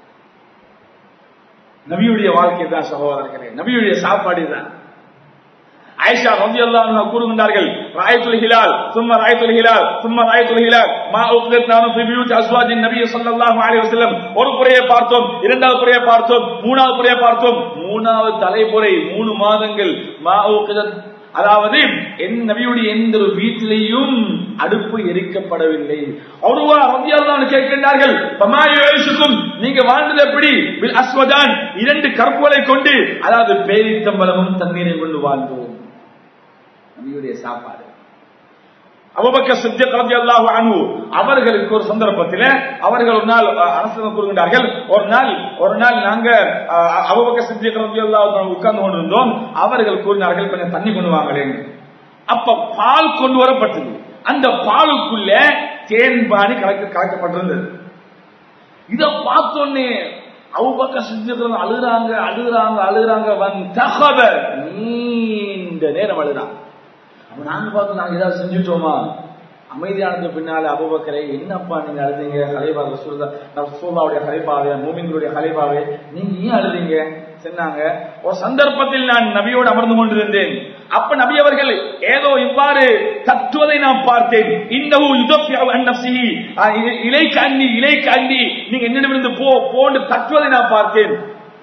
[SPEAKER 2] நபியுடைய வாழ்க்கை தான் சகோதரர்களே நபியுடைய சாப்பாடு தான் ஆயிஷா ரதி அல்லாஹ் கூறுகின்றார்கள் ராயத்துல் ஹிலால் சும்ம ராயத்துல் ஹிலால் சும்ம ராயத்துல் ஹிலால் மா உக்லத் நானு ஃபி பியூத் அஸ்வாஜின் நபி ஸல்லல்லாஹு அலைஹி வஸல்லம் ஒரு புறையை பார்த்தோம் இரண்டாவது புறையை பார்த்தோம் மூணாவது புறையை பார்த்தோம் மூணாவது தலைப்புறை மூணு மாதங்கள் மா உக்லத் அதாவது என் நபியுடைய எந்த ஒரு வீட்டிலேயும் அடுப்பு எரிக்கப்படவில்லை அவருவா ரத்தியல்லான்னு கேட்கின்றார்கள் பமாயுக்கும் நீங்க வாழ்ந்தது எப்படி bil அஸ்வதான் இரண்டு கற்புகளை கொண்டு அதாவது பேரித்தம்பலமும் தண்ணீரை கொண்டு வாழ்ந்தோம் நபியுடைய சாப்பாடு அபுபக்கர் சித்திக் ரலியல்லாஹு அன்ஹு அவர்களுக்கு ஒரு சந்தர்ப்பத்தில் அவர்கள் ஒரு நாள் அரசு கூறுகின்றார்கள் ஒரு நாள் ஒரு நாள் நாங்க அஹ், அபூபக்கர் சித்திக் ரலியல்லாஹு அன்ஹு உட்கார்ந்து கொண்டிருந்தோம் அவர்கள் கூறினார்கள் கொஞ்சம் தண்ணி கொண்டு வாங்களேன் அப்ப பால் கொண்டு வரப்பட்டது அந்த பாலுக்குள்ள தேன் பானி கலக்க கலக்கப்பட்டிருந்தது இத பார்த்தோன்னே அபூபக்கர் சித்திக் ரலியல்லாஹு அழுறாங்க அழுறாங்க அழுறாங்க வந்தஹப நீண்ட நேரம் அழுறாங்க அப்ப நாங்க பார்த்து நாங்க ஏதாவது செஞ்சுட்டோமா அமைதியானதுக்கு பின்னால அபுபக்கரை என்னப்பா நீங்க அழுதீங்க ஹலைபா ரசூல்லா ரசூல்லாவுடைய ஹலைபாவே மூமின்களுடைய ஹலைபாவே நீங்க ஏன் அழுதீங்க சொன்னாங்க ஒரு சந்தர்ப்பத்தில் நான் நபியோடு அமர்ந்து கொண்டிருந்தேன் அப்ப நபி அவர்கள் ஏதோ இவ்வாறு தத்துவதை நான் பார்த்தேன் இன்னவு யுதஃபியு அன் நஃப்ஸிஹி இலைக்கு அன்னி இலைக்கு அன்னி நீங்க என்னிடமிருந்து போ போன்று தத்துவதை நான் பார்த்தேன்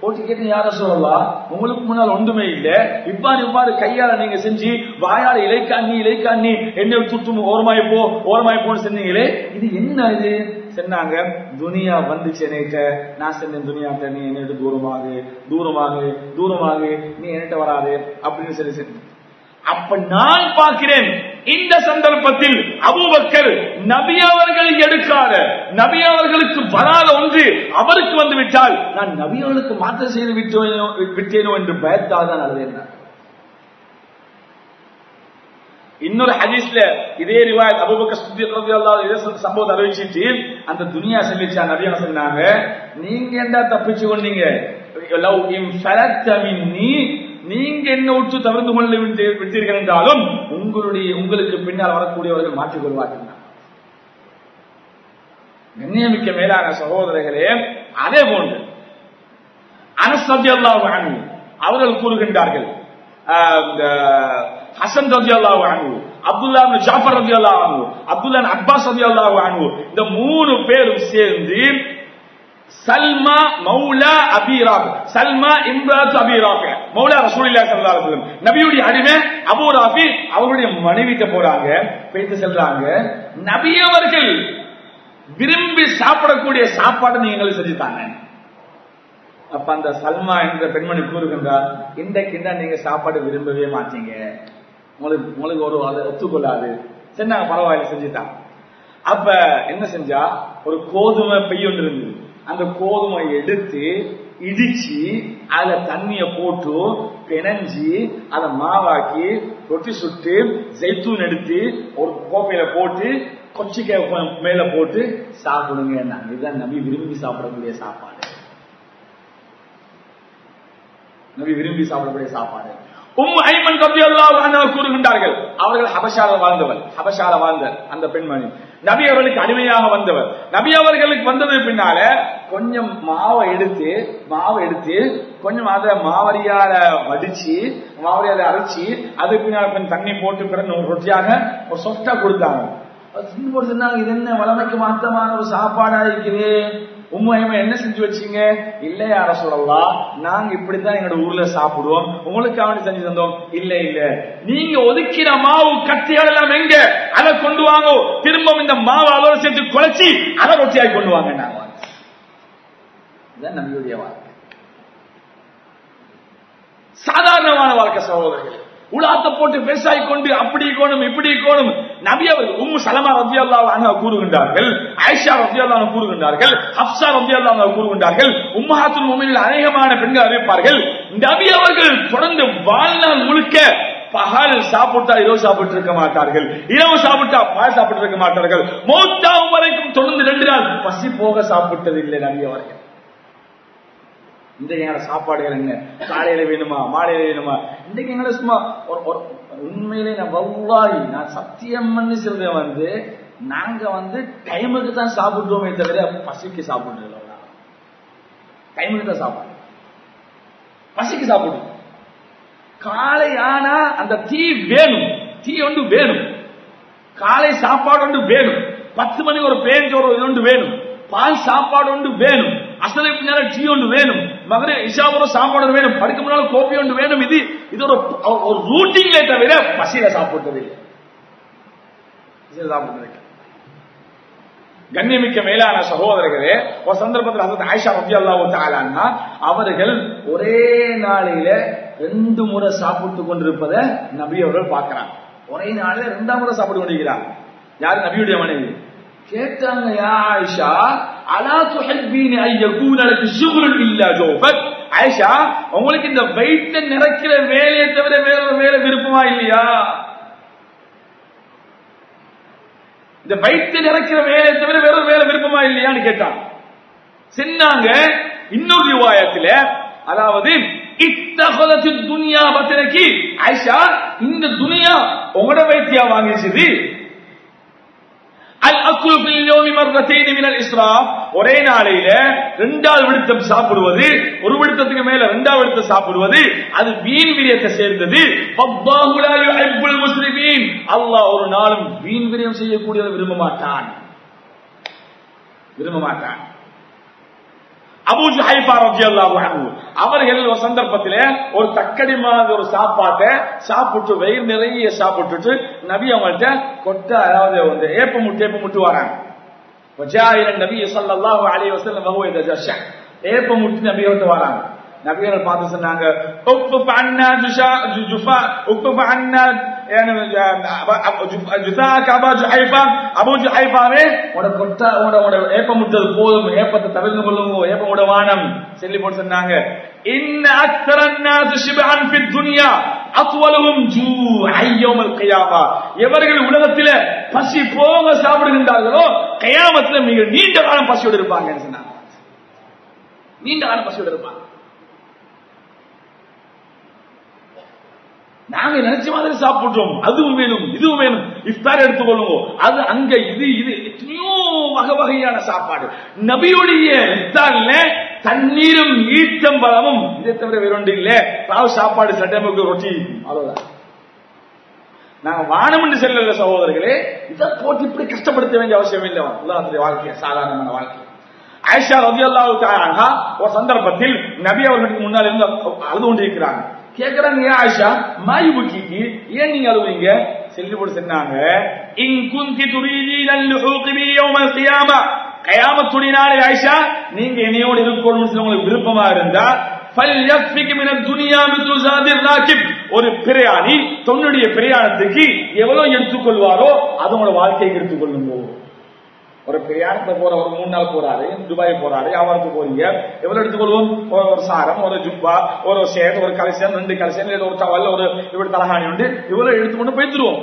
[SPEAKER 2] போட்டு கேட்டு யார சொல்லலாம் உங்களுக்கு முன்னால் ஒன்றுமே இல்ல இவ்வாறு இவ்வாறு கையால நீங்க செஞ்சு வாயால இலைக்காண்ணி இலைக்காண்ணி என்ன துட்டு ஓரமாய் போ ஓரமாய் போன்னு சொன்னீங்களே இது என்ன இது சொன்னாங்க துனியா வந்துச்சு என்னைட்ட நான் சொன்னேன் துனியாட்ட நீ என்னிட்ட தூரமாகு தூரமாகு தூரமாகு நீ என்கிட்ட வராது அப்படின்னு சொல்லி சொன்னேன் அப்ப நான் பார்க்கிறேன் இந்த சந்தர்ப்பத்தில் அபூபக்கர் நபி அவர்கள் எடுக்காத நபி அவர்களுக்கு வராத ஒன்று அவருக்கு வந்து விட்டால் நான் நபி அவர்களுக்கு மாற்றம் செய்து விட்டேனோ விட்டேனோ என்று பயத்தால் தான் அழுதேன் இன்னொரு ஹதீஸ்ல இதே ரிவாயத் அபூபக்கர் சித்திக் ரலியல்லாஹு இதே சம்பவத்தை அறிவிச்சிட்டு அந்த துனியா சொல்லிச்சா நபி என்ன சொன்னாங்க நீங்க என்ன தப்பிச்சு கொண்டீங்க லவ் இம் ஃபலத்த மின்னி நீங்க என்ன விட்டு தவிர்த்து கொள்ள விட்டு- விட்டீர்கள் என்றாலும் உங்களுடைய உங்களுக்கு பின்னால் வரக்கூடியவர்கள் மாற்றிக் கொள்வார்கள் கண்ணியமிக்க மேலான சகோதரர்களே அதே போன்று அனஸ் ரலியல்லாஹு அன்ஹு அவர்கள் கூறுகின்றார்கள் ஆஹ், இந்த ஹசன் ரலியல்லாஹு அன்ஹு அப்துல்லா இப்னு ஜாஃபர் ரலியல்லாஹு அன்ஹு அப்துல்லா இப்னு அப்பாஸ் ரலியல்லாஹு அன்ஹு இந்த மூணு பேரும் சேர்ந்து சல்மா மௌலா அபீராக் சல்மா இம்ராத் அபீராக் மௌலா ரசூலுல்லாஹி ஸல்லல்லாஹு அலைஹி வஸல்லம் நபியுடைய அடிமை அபூ ராஃபி அவருடைய மனைவிட்ட போறாங்க போயிட்டு செல்றாங்க நபி அவர்கள் விரும்பி சாப்பிடக்கூடிய சாப்பாடு நீங்க எங்களுக்கு செஞ்சு தாங்க அப்ப அந்த சல்மா என்ற பெண்மணி கூறுகின்றார் இன்றைக்கு தான் நீங்க சாப்பாடு விரும்பவே மாட்டீங்க உங்களுக்கு உங்களுக்கு ஒரு அதை ஒத்துக்கொள்ளாது சரி நாங்க பரவாயில்ல செஞ்சுட்டான் அப்ப என்ன செஞ்சா ஒரு கோதுமை பை ஒன்று இருந்தது அந்த கோதுமை எடுத்து இடிச்சு அதுல தண்ணிய போட்டு பிணைஞ்சு அதை மாவாக்கி ரொட்டி சுட்டு ஜெய்தூன் எடுத்து ஒரு கோப்பையில போட்டு கொச்சிக்காய் கொ- மேல போட்டு சாப்பிடுங்க இதுதான் நபி விரும்பி சாப்பிடக்கூடிய சாப்பாடு நபி விரும்பி சாப்பிடக்கூடிய சாப்பாடு உம் ஐமன் ரலியல்லாஹு அன்ஹு கூறுகின்றார்கள் அவர்கள் ஹபஷால வாழ்ந்தவர் ஹபஷால வாழ்ந்த அந்த பெண்மணி நபி அவர்களுக்கு அடிமையாக வந்தவர் நபி அவர்களுக்கு வந்தது பின்னால கொஞ்சம் மாவை எடுத்து மாவை எடுத்து கொஞ்சம் அதை மாவரியால வடிச்சு மாவரியால அரைச்சி அது பின்னால கொஞ்சம் தண்ணி போட்டு பிறகு ஒரு ரொட்டியாக ஒரு சொஃப்டா கொடுத்தாங்க அது தின்னு போட்டு சொன்னாங்க இது என்ன வளமைக்கு மாத்தமான ஒரு சாப்பாடா இருக்குது உண்மையுமே என்ன செஞ்சு வச்சீங்க இல்ல யார சொல்லலாம் நாங்க இப்படித்தான் எங்களோட ஊர்ல சாப்பிடுவோம் உங்களுக்கு அவனி செஞ்சு தந்தோம் இல்ல இல்ல நீங்க ஒதுக்கிற மாவு கத்திகள் எல்லாம் எங்க அதை கொண்டு வாங்க திரும்ப இந்த மாவு அதோட சேர்த்து குழைச்சி அதை ரொட்டியாகி கொண்டு வாங்க நாங்க இதுதான் நம்பியுடைய வாழ்க்கை சாதாரணமான வாழ்க்கை சகோதரர்களே உலாத்த போட்டு விவசாயி கொண்டு அப்படி கோணும் இப்படி கோணும் நபி அவர்கள் உம்மு சலமா ரபி அல்லாஹ் கூறுகின்றார்கள் ஆயிஷா ரபி அல்லாஹ் கூறுகின்றார்கள் ஹப்சா ரபி அல்லாஹ் கூறுகின்றார்கள் உம்மஹாத்துல் முமினில் அநேகமான பெண்கள் அறிவிப்பார்கள் நபி அவர்கள் தொடர்ந்து வாழ்நாள் முழுக்க பகல் சாப்பிட்டா இரவு சாப்பிட்டு இருக்க மாட்டார்கள் இரவு சாப்பிட்டா பால் சாப்பிட்டு இருக்க மாட்டார்கள் மௌத்தாவும் வரைக்கும் தொடர்ந்து ரெண்டு நாள் பசி போக சாப்பிட்டது இல்லை நபி அவர்கள் இன்றைக்கு எங்களோட சாப்பாடுகள் என்ன காலையில வேணுமா மாலையில வேணுமா இன்றைக்கு எங்களோட சும்மா ஒரு ஒரு உண்மையிலே நான் வவ்வாயி நான் சத்தியம் பண்ணி சொல்றேன் வந்து நாங்க வந்து டைமுக்கு தான் சாப்பிடுறோமே தவிர பசிக்கு சாப்பிடுறோம் டைமுக்கு தான் சாப்பிடுறோம் பசிக்கு சாப்பிடுறோம் காலை ஆனா அந்த டீ வேணும் டீ ஒன்று வேணும் காலை சாப்பாடு ஒன்று வேணும் பத்து மணிக்கு ஒரு பேஞ்சோறு இது ஒன்று வேணும் பால் சாப்பாடு ஒன்று வேணும் அசலுக்கு நேரம் டீ ஒன்று வேணும் மகரே இஷாபுரம் சாப்பாடு ஒன்று வேணும் படுக்க முன்னால கோப்பி ஒன்று வேணும் இது இது ஒரு ஒரு ரூட்டிங்லே தவிர பசியில சாப்பிட்டது இல்லை பசியில சாப்பிட்டது இல்லை. கண்ணியமிக்க மேலான சகோதரர்களே ஒரு சந்தர்ப்பத்தில் ஹசரத் ஆயிஷா ரபி அல்லாஹு அவர்கள் ஒரே நாளையில ரெண்டு முறை சாப்பிட்டு கொண்டிருப்பதை நபி அவர்கள் பார்க்கிறாங்க ஒரே நாளில ரெண்டாம் முறை சாப்பிட்டு கொண்டிருக்கிறார் யார் நபியுடைய மனைவி கேட்டாங்க யா ஆயிஷா அலா துஹப்பீனி ஐ யகூன லக்கு ஷுகுல் இல்லா ஜோஃபக் ஆயிஷா உங்களுக்கு இந்த வயிற்றை நிறைக்கிற வேலையை தவிர வேற ஒரு வேலை விருப்பமா இல்லையா இந்த வயிற்று நிறைக்கிற வேலையை தவிர வேற ஒரு வேலை விருப்பமா இல்லையான்னு கேட்டான் சொன்னாங்க இன்னொரு ரிவாயத்துல அதாவது இத்தகலத்து துனியா பத்திரக்கி ஆயிஷா இந்த துனியா உங்களோட வைத்தியா வாங்கிச்சது அல் அக்குல் ஃபில் யௌமி மர்ரத்தைன் மினல் இஸ்ராஃப் ஒரே நாளையில ரெண்டாவது விடுத்தம் சாப்பிடுவது ஒரு விடுத்தத்துக்கு மேல ரெண்டாவது விடுத்தம் சாப்பிடுவது அது வீண் விரியத்தை சேர்ந்தது வல்லாஹு லா யுஹிப்புல் முஸ்ரிமீன் அல்லாஹ் ஒரு நாளும் வீண் விரியம் செய்யக்கூடியதை விரும்ப மாட்டான் விரும்ப மாட்டான் அபூ ஜுஹைஃபா ரலியல்லாஹு அன்ஹு அவர்கள் ஒரு சந்தர்ப்பத்திலே ஒரு தக்கடி மாதிரி ஒரு சாப்பாட்டை சாப்பிட்டு வயிறு நிறைய சாப்பிட்டுட்டு நபி அவங்கள்ட்ட கொட்ட அதாவது வந்து ஏப்ப முட்டு ஏப்ப முட்டு வராங்க وجاء الى النبي صلى الله عليه وسلم وهو يتجشع ஏப்ப முட்டு நபி வந்து வராங்க நபிகள் பார்த்து சொன்னாங்க உக்ஃபுஃப் அன்னா ஜுஷா ஜுஃபா உக்ஃபுஃப் அன்னா ஜுதாக் அபா ஜுஹைஃபா அபூ ஜுஹைஃபாவே உட கொட்டா உட உட ஏப்ப முட்டது போதும் ஏப்பத்தை தவிர்த்து கொள்ளுங்க ஏப்ப உட வானம் சொல்லி போட்டு சொன்னாங்க இன்ன அக்தர الناس شبعا في الدنيا அத்வலஹும் ஜூஅன் யௌமல் கியாமா எவர்கள் உலகத்தில பசி போக சாப்பிடுகின்றார்களோ கியாமத்துல மிக நீண்ட காலம் பசியோடு இருப்பாங்கன்னு சொன்னாங்க நீண்ட காலம் பசியோடு இருப்பாங்க நாங்க நினைச்ச மாதிரி சாப்பிடுறோம் அதுவும் வேணும் இதுவும் வேணும் இஃப்தார் எடுத்துக்கொள்ளுங்க அது அங்க இது இது எத்தனையோ வகை வகையான சாப்பாடு நபியுடைய இஃப்தார்ல தண்ணீரும் ஈட்டம்பழமும் இதை தவிர வேற ஒன்று இல்ல ராவு சாப்பாடு சட்டமைக்கு ரொட்டி அவ்வளவுதான் நாங்க வானம் என்று செல்லல சகோதரர்களே இதை போட்டு இப்படி கஷ்டப்படுத்த வேண்டிய அவசியம் இல்லை உலகத்துடைய வாழ்க்கை சாதாரணமான வாழ்க்கை ஆயிஷா ரதியல்லாஹு தஆலா ஒரு சந்தர்ப்பத்தில் நபி அவர்களுக்கு முன்னால் இருந்து அழுது கொண்டிருக்கிறாங்க கேக்குறாங்க ஏன் ஆயிஷா மாயு புக்கிக்கு ஏன் நீங்க அழுவீங்க செல்லி போட்டு சொன்னாங்க இன் குந்தி துரீதீன லுஹூகி பி யௌமல் கியாமா கயாமத்துடைய நாளை ஆயிஷா நீங்க என்னையோடு இருக்கணும்னு சொல்லி உங்களுக்கு விருப்பமா இருந்தா فَلْيَكْفِكِ مِنَ الدُّنْيَا مِثْلُ زَادِ الرَّاكِبِ ஒரு பிரயாணி தன்னுடைய பிரயாணத்துக்கு எவ்வளவு எடுத்துக்கொள்வாரோ அது உங்களோட வாழ்க்கைக்கு எடுத்துக்கொள்ளுங்க ஒரு பிரயாணத்துல போற ஒரு மூணு நாள் போறாரு துபாய் போறாரு அவருக்கு போறீங்க எவ்வளவு எடுத்துக்கொள்வோம் ஒரு ஒரு சாரம் ஒரு ஜுப்பா ஒரு ஷேட் ஒரு கலசம் ரெண்டு கலசம் இல்ல ஒரு டவல் ஒரு இப்படி தலகாணி உண்டு இவ்வளவு எடுத்துக்கொண்டு போய்த்துருவோம்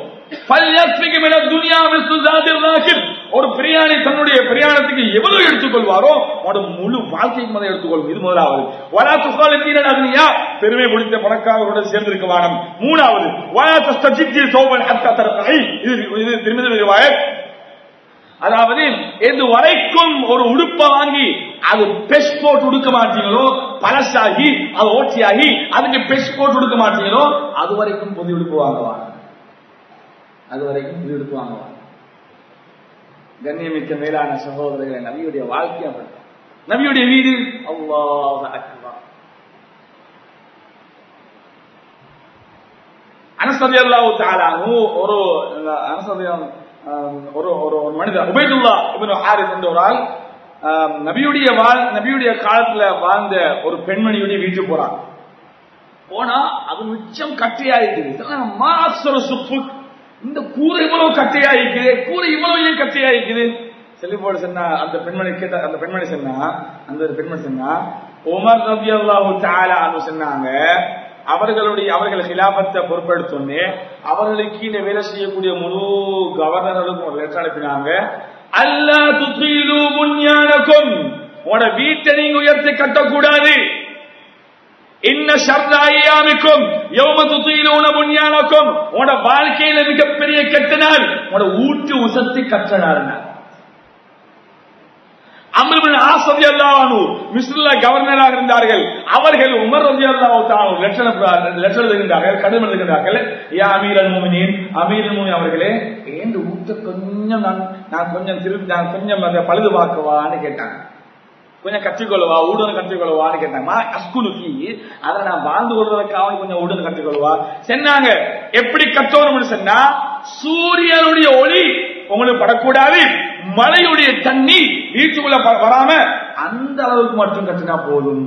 [SPEAKER 2] ஒரு பிரியாணி தன்னுடைய பிரயாணத்துக்கு எவ்வளவு எடுத்துக்கொள்வாரோ அவனோட முழு வாழ்க்கைக்கு முதல் எடுத்துக்கொள்வோம் இது முதலாவது வலா துகாலத்தீனா பெருமை முடித்த பணக்காரரோட சேர்ந்திருக்க வானம் மூணாவது வலா தஸ்தஜித்தி சோபன் ஹத்தா தரப்பை இது இது திருமதி ரிவாயத் அதாவது எது வரைக்கும் ஒரு உடுப்பை வாங்கி அது பெஷ் போட்டு உடுக்க மாட்டீங்களோ பழசாகி அது ஓட்டியாகி அதுக்கு பெஷ் போட்டு உடுக்க மாட்டீங்களோ அது வரைக்கும் புது உடுப்பு வாங்குவாங்க அது வரைக்கும் புது உடுப்பு வாங்குவாங்க கண்ணியமிக்க மேலான சகோதரர்களை நபியுடைய வாழ்க்கை அப்படி நபியுடைய வீடு அல்லாஹ் அக்பர் அனசதி அல்லாஹு தாலானு ஒரு அனசதியம் ஒரு ஒரு ஒரு மனிதர் உபைதுல்லா இப்னு ஹாரிஸ் என்ற ஒரு ஆள் நபியுடைய வாழ் நபியுடைய காலத்துல வாழ்ந்த ஒரு பெண்மணியுடைய வீட்டுக்கு போறாங்க போனா அது மிச்சம் கட்டையாயிருக்குது மாசர சுப்பு இந்த கூரை இவ்வளவு கட்டையாயிருக்குது கூரை இவ்வளவு ஏன் கட்டையாயிருக்குது சொல்லி போட சொன்னா அந்த பெண்மணி கேட்ட அந்த பெண்மணி சொன்னா அந்த ஒரு பெண்மணி சொன்னா உமர் ரபி அல்லாஹு தாலா சொன்னாங்க அவர்களுடைய அவர்கள் ஹிலாபத்தை பொறுப்பெடுத்தோன்னே அவர்களுக்கு இந்த வேலை செய்யக்கூடிய முழு கவர்னர்களுக்கும் ஒரு லெட்டர் அனுப்பினாங்க அல்லா துத்தீலு முன்யானக்கும் உன வீட்டை நீங்க உயர்த்தி கட்டக்கூடாது இன்ன ஷர்தாயாமிக்கும் யௌம துத்தீலூன முன்யானக்கும் உன வாழ்க்கையில மிகப்பெரிய கெட்ட நாள் உன ஊட்டு உசத்தி கற்ற நாள் அமர்பின் ஆசதி அல்லாஹு மிஸ்ரில் கவர்னராக இருந்தார்கள் அவர்கள் உமர் ரதி அல்லாஹு லெட்டர் லெட்டர் எழுதுகின்றார்கள் கடிதம் எழுதுகின்றார்கள் யா அமீர் அல் மூமினின் அமீர் அல் மூமி அவர்களே ஏண்டு ஊட்ட கொஞ்சம் நான் நான் கொஞ்சம் திருப்பி நான் கொஞ்சம் அதை பழுது பார்க்கவான்னு கேட்டாங்க கொஞ்சம் கற்றுக்கொள்வா ஊடுன்னு கற்றுக்கொள்வான்னு கேட்டாங்க அஸ்குலுக்கு அதை நான் வாழ்ந்து கொள்வதற்காக கொஞ்சம் ஊடுன்னு கற்றுக்கொள்வா சொன்னாங்க எப்படி கற்றோம்னு சொன்னா சூரியனுடைய ஒளி உங்களுக்கு படக்கூடாது மழையுடைய தண்ணி வீட்டுக்குள்ள வராம அந்த அளவுக்கு மட்டும் கட்டினா போதும்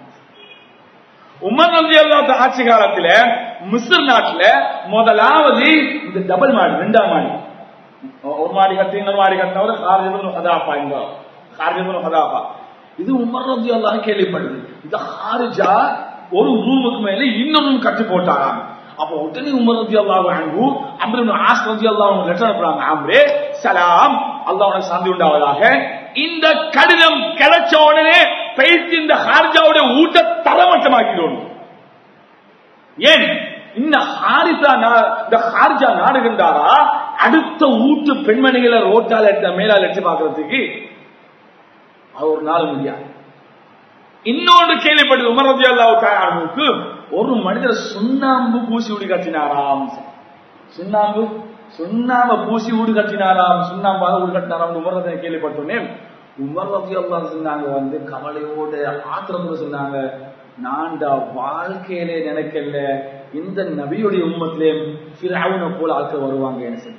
[SPEAKER 2] உமர் நந்தி அல்லாத ஆட்சி காலத்துல மிஸ்ர் நாட்டுல முதலாவது இந்த டபுள் மாடி ரெண்டாம் மாடி ஒரு மாடி கட்டி இன்னொரு மாடி கட்டினவர் ஹாரிஜபுல் ஹதாபா இங்க ஹாரிஜபுல் ஹதாபா இது உமர் ரந்தி அல்லாஹ் கேள்விப்படுது இந்த ஹாரிஜா ஒரு ரூமுக்கு மேல இன்னொரு ரூம் கட்டி போட்டாராம் அப்போ உடனே உமர் ரதி அல்லாஹ் அன்பு அம்ரு ஆஸ் ரதி அல்லாஹ் லெட்டர் அனுப்புறாங்க ஆம்ரே சலாம் அல்லாஹ் உனக்கு சாந்தி உண்டாவதாக இந்த கடிதம் கிடைச்ச உடனே பயிற்சி இந்த ஹார்ஜாவுடைய ஊட்ட தரமட்டமாக்கிடும் ஏன் இந்த ஹாரிசா இந்த ஹார்ஜா நாடுகின்றாரா அடுத்த ஊட்டு பெண்மணிகளை ரோட்டால் எடுத்த மேலால் எடுத்து பாக்குறதுக்கு அது ஒரு நாள் முடியாது இன்னொன்று கேள்விப்பட்டது உமர் ரதி அல்லாவுக்கு ஒரு மனிதர் சுண்ணாம்பு பூசி வீடு கட்டினாராம் சுண்ணாம்பு சுண்ணாம்ப பூசி வீடு கட்டினாராம் சுண்ணாம்பாக வீடு கட்டினாராம் உமர் ரதி கேள்விப்பட்டோன்னே உமர் ரபி அல்லா சொன்னாங்க வந்து கவலையோட ஆத்திரத்தோட சொன்னாங்க நான்டா வாழ்க்கையிலே நினைக்கல இந்த நபியுடைய உம்மத்திலே ஃபிரௌனை போல ஆட்கள் வருவாங்க என்ன சொல்லி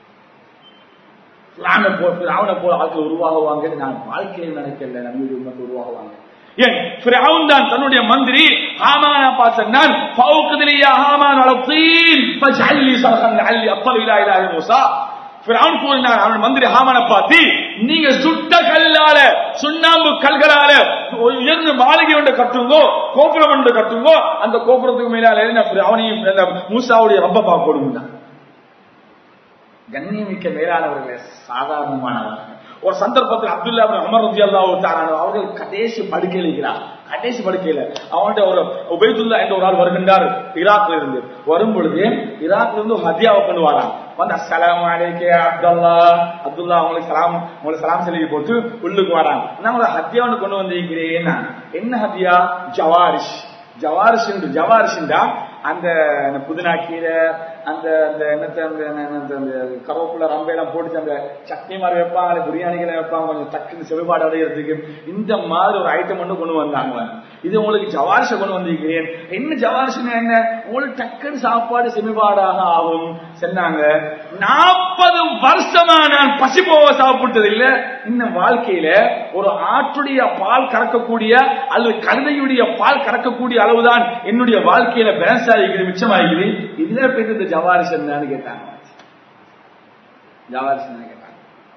[SPEAKER 2] ஃபிரௌனை போல ஃபிரௌனை போல ஆட்கள் உருவாகுவாங்கன்னு நான் வாழ்க்கையிலே நினைக்கல நபியுடைய உம்மத்தை உருவாகுவாங்க ஏன் ஃபிரௌன் தான் தன்னுடைய மந்திரி ஹாமான பார்த்தனான் ஃபௌகதிலியா ஹாமான் அல தீன் ஃபஜஅல்லி சரஹன் லஅல்லி அத்தலு இலா இலாஹி மூசா ஃபிரௌன் கூறினான் அவன் மந்திரி ஹாமான பார்த்து நீங்க சுட்ட கல்லால சுண்ணாம்பு கல்களால உயர்ந்த மாளிகை ஒன்று கட்டுங்கோ கோபுரம் ஒன்று கட்டுங்கோ அந்த கோபுரத்துக்கு மேலால என்ன அவனையும் அந்த மூசாவுடைய ரப்ப பார்க்கணும் கண்ணியமிக்க மேலானவர்களே சாதாரணமானவர்கள் ஒரு சந்தர்ப்பத்தில் அப்துல்லா அமர் ரதி அல்லாஹ் அவர்கள் கடைசி படுக்கையில் இருக்கிறார் கடைசி படுக்கையில அவன்கிட்ட ஒரு உபயதுல்லா என்ற ஒரு ஆள் வருகின்றார் ஈராக்ல இருந்து வரும் பொழுது ஈராக்ல இருந்து ஹதியாவை கொண்டு வரான் வந்து அஸ்ஸலாம் அலைக்கே அப்துல்லா அப்துல்லா அவங்களுக்கு சலாம் உங்களுக்கு சலாம் சொல்லி போட்டு உள்ளுக்கு வராங்க நான் உங்களை ஹத்தியான்னு கொண்டு வந்திருக்கிறேன் என்ன ஹத்தியா ஜவாரிஷ் ஜவாரிஷ் ஜவாரிஷ்டா அந்த புதினா கீரை அந்த அந்த என்னத்த அந்த அந்த கருவேப்பிலை ரம்பையெல்லாம் போட்டு அந்த சட்னி மாதிரி வைப்பாங்க பிரியாணிகளை வைப்பாங்க கொஞ்சம் டக்குன்னு செவிப்பாடு அடைகிறதுக்கு இந்த மாதிரி ஒரு ஐட்டம் ஒன்று கொண்டு வந்தாங்க இது உங்களுக்கு ஜவாரிச கொண்டு வந்திருக்கிறேன் என்ன ஜவாரிசுன்னா என்ன உங்களுக்கு டக்குன்னு சாப்பாடு செமிபாடாக ஆகும் சொன்னாங்க நாற்பது வருஷமா நான் பசி போக சாப்பிட்டது இல்ல இந்த வாழ்க்கையில ஒரு ஆட்டுடைய பால் கறக்கக்கூடிய அல்லது கழுதையுடைய பால் கறக்கக்கூடிய அளவுதான் என்னுடைய வாழ்க்கையில பேலன்ஸ் ஆகிக்குது மிச்சமாகிக்குது இதுல போயிட்டு இந்த ஜவாரிஸ் என்னன்னு கேட்டாங்க ஜவாரிஸ் என்ன கேட்டாங்க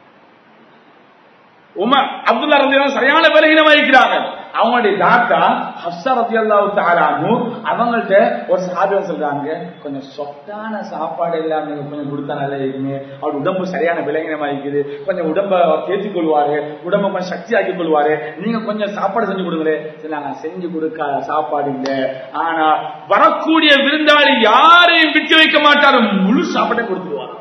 [SPEAKER 2] உமர் அப்துல்லா ரத்தியம் சரியான பலகீனமா இருக்கிறாங்க அவங்களுடைய தாத்தா ஹப்சா ரத்தி அல்லாஹு தாரானு அவங்கள்ட்ட ஒரு சாதம் சொல்றாங்க கொஞ்சம் சொத்தான சாப்பாடு எல்லாம் நீங்க கொஞ்சம் கொடுத்தா நல்லா இருக்குமே அவர் உடம்பு சரியான விலகினமா இருக்குது கொஞ்சம் உடம்ப தேர்த்தி கொள்வாரு உடம்ப கொஞ்சம் சக்தி ஆக்கி கொள்வாரு நீங்க கொஞ்சம் சாப்பாடு செஞ்சு கொடுங்களே சொன்னாங்க செஞ்சு கொடுக்காத சாப்பாடு இல்லை ஆனா வரக்கூடிய விருந்தாளி யாரையும் விட்டு வைக்க மாட்டாரு முழு சாப்பாட்டை கொடுத்துருவாங்க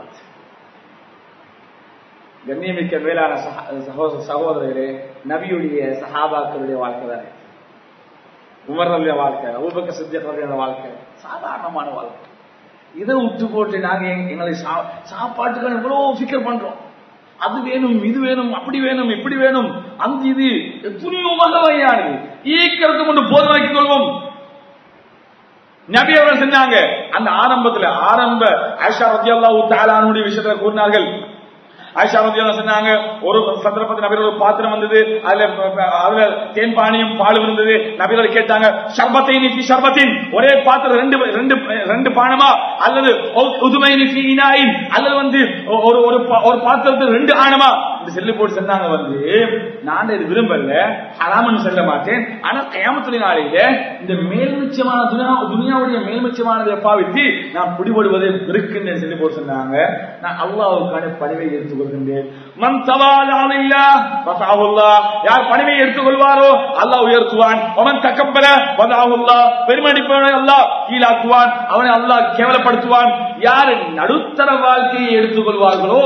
[SPEAKER 2] கண்ணியமிக்க மேலான சகோதரர்களே நபியுடைய சஹாபாக்களுடைய வாழ்க்கை தானே உமர்றதுடைய வாழ்க்கை அபுபக்க சித்தியர்களுடைய வாழ்க்கை சாதாரணமான வாழ்க்கை இதை விட்டு போட்டு நாங்க எங்களை சாப்பாட்டுக்கு எவ்வளவு ஃபிக்கர் பண்றோம் அது வேணும் இது வேணும் அப்படி வேணும் இப்படி வேணும் அந்த இது எத்தனையோ வகையானது ஈக்கிறது கொண்டு போதனாக்கிக் கொள்வோம் நபி அவர்கள் செஞ்சாங்க அந்த ஆரம்பத்துல ஆரம்ப ஆஷா ரத்தி அல்லாஹூ தாலானுடைய விஷயத்துல கூறினார்கள் ஆயிஷா ரதியல்லாஹு சொன்னாங்க ஒரு சந்தர்ப்பத்தில் நபியோட ஒரு பாத்திரம் வந்தது அதுல அதுல தேன் பானியும் பால் இருந்தது நபியோட கேட்டாங்க ஷர்பத்தைனி ஃபி ஷர்பத்தின் ஒரே பாத்திரம் ரெண்டு ரெண்டு ரெண்டு பானமா அல்லது உதுமைனி ஃபி இனாயின் அல்லது வந்து ஒரு ஒரு ஒரு பாத்திரத்தில் ரெண்டு ஆனமா இந்த செல்லு போட்டு சொன்னாங்க வந்து நான் இது விரும்பல ஹராமன்னு சொல்ல மாட்டேன் ஆனா கயாமத்துடைய நாளையில இந்த மேல்மிச்சமான துனியா துனியாவுடைய மேல்மிச்சமானதை பாவித்து நான் பிடிபடுவதை வெறுக்கின்ற சொல்லி போட்டு சொன்னாங்க நான் அல்லாவுக்கான பணிவை எடுத்துக் கொள்கின்றேன் மன் சவால் ஆளில்லா பசாவுல்லா யார் பணிவை எடுத்துக் கொள்வாரோ அல்லாஹ் உயர்த்துவான் அவன் தக்கப்பல பதாவுல்லா பெருமடிப்பவனை அல்லாஹ் கீழாக்குவான் அவனை அல்லாஹ் கேவலப்படுத்துவான் யார் நடுத்தர வாழ்க்கையை எடுத்துக் கொள்வார்களோ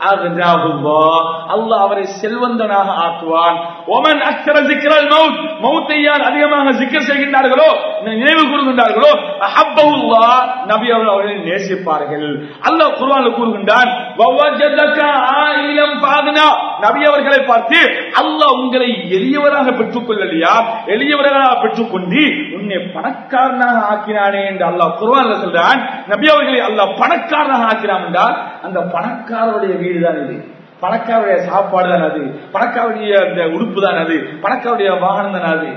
[SPEAKER 2] அல்லாஹ் அவரை செல்வந்தனாக ஆக்குவான் ஒமன் அக்தர சிக்கரல் மவுத் மவுத்தை யார் அதிகமாக சிக்கர் செய்கின்றார்களோ நினைவு கூறுகின்றார்களோ அஹப்பவுல்லா நபி அவர்கள் அவர்களை நேசிப்பார்கள் அல்லாஹ் குர்ஆன்ல கூறுகின்றான் வவஜதக ஆயிலம் பாதனா நபி அவர்களை பார்த்து அல்லாஹ் உங்களை எளியவராக பெற்றுக் கொள்ளலையா எளியவராக பெற்றுக்கொண்டு உன்னை பணக்காரனாக ஆக்கினானே என்று அல்லாஹ் குர்ஆன்ல சொல்றான் நபி அவர்களை அல்லாஹ் பணக்காரனாக ஆக்கினான் என்றால் அந்த பணக்காரருடைய வீடு தான் இது பணக்காருடைய சாப்பாடு தான் அது பணக்காருடைய அந்த உடுப்பு தான் அது பணக்காருடைய வாகனம் தான் அது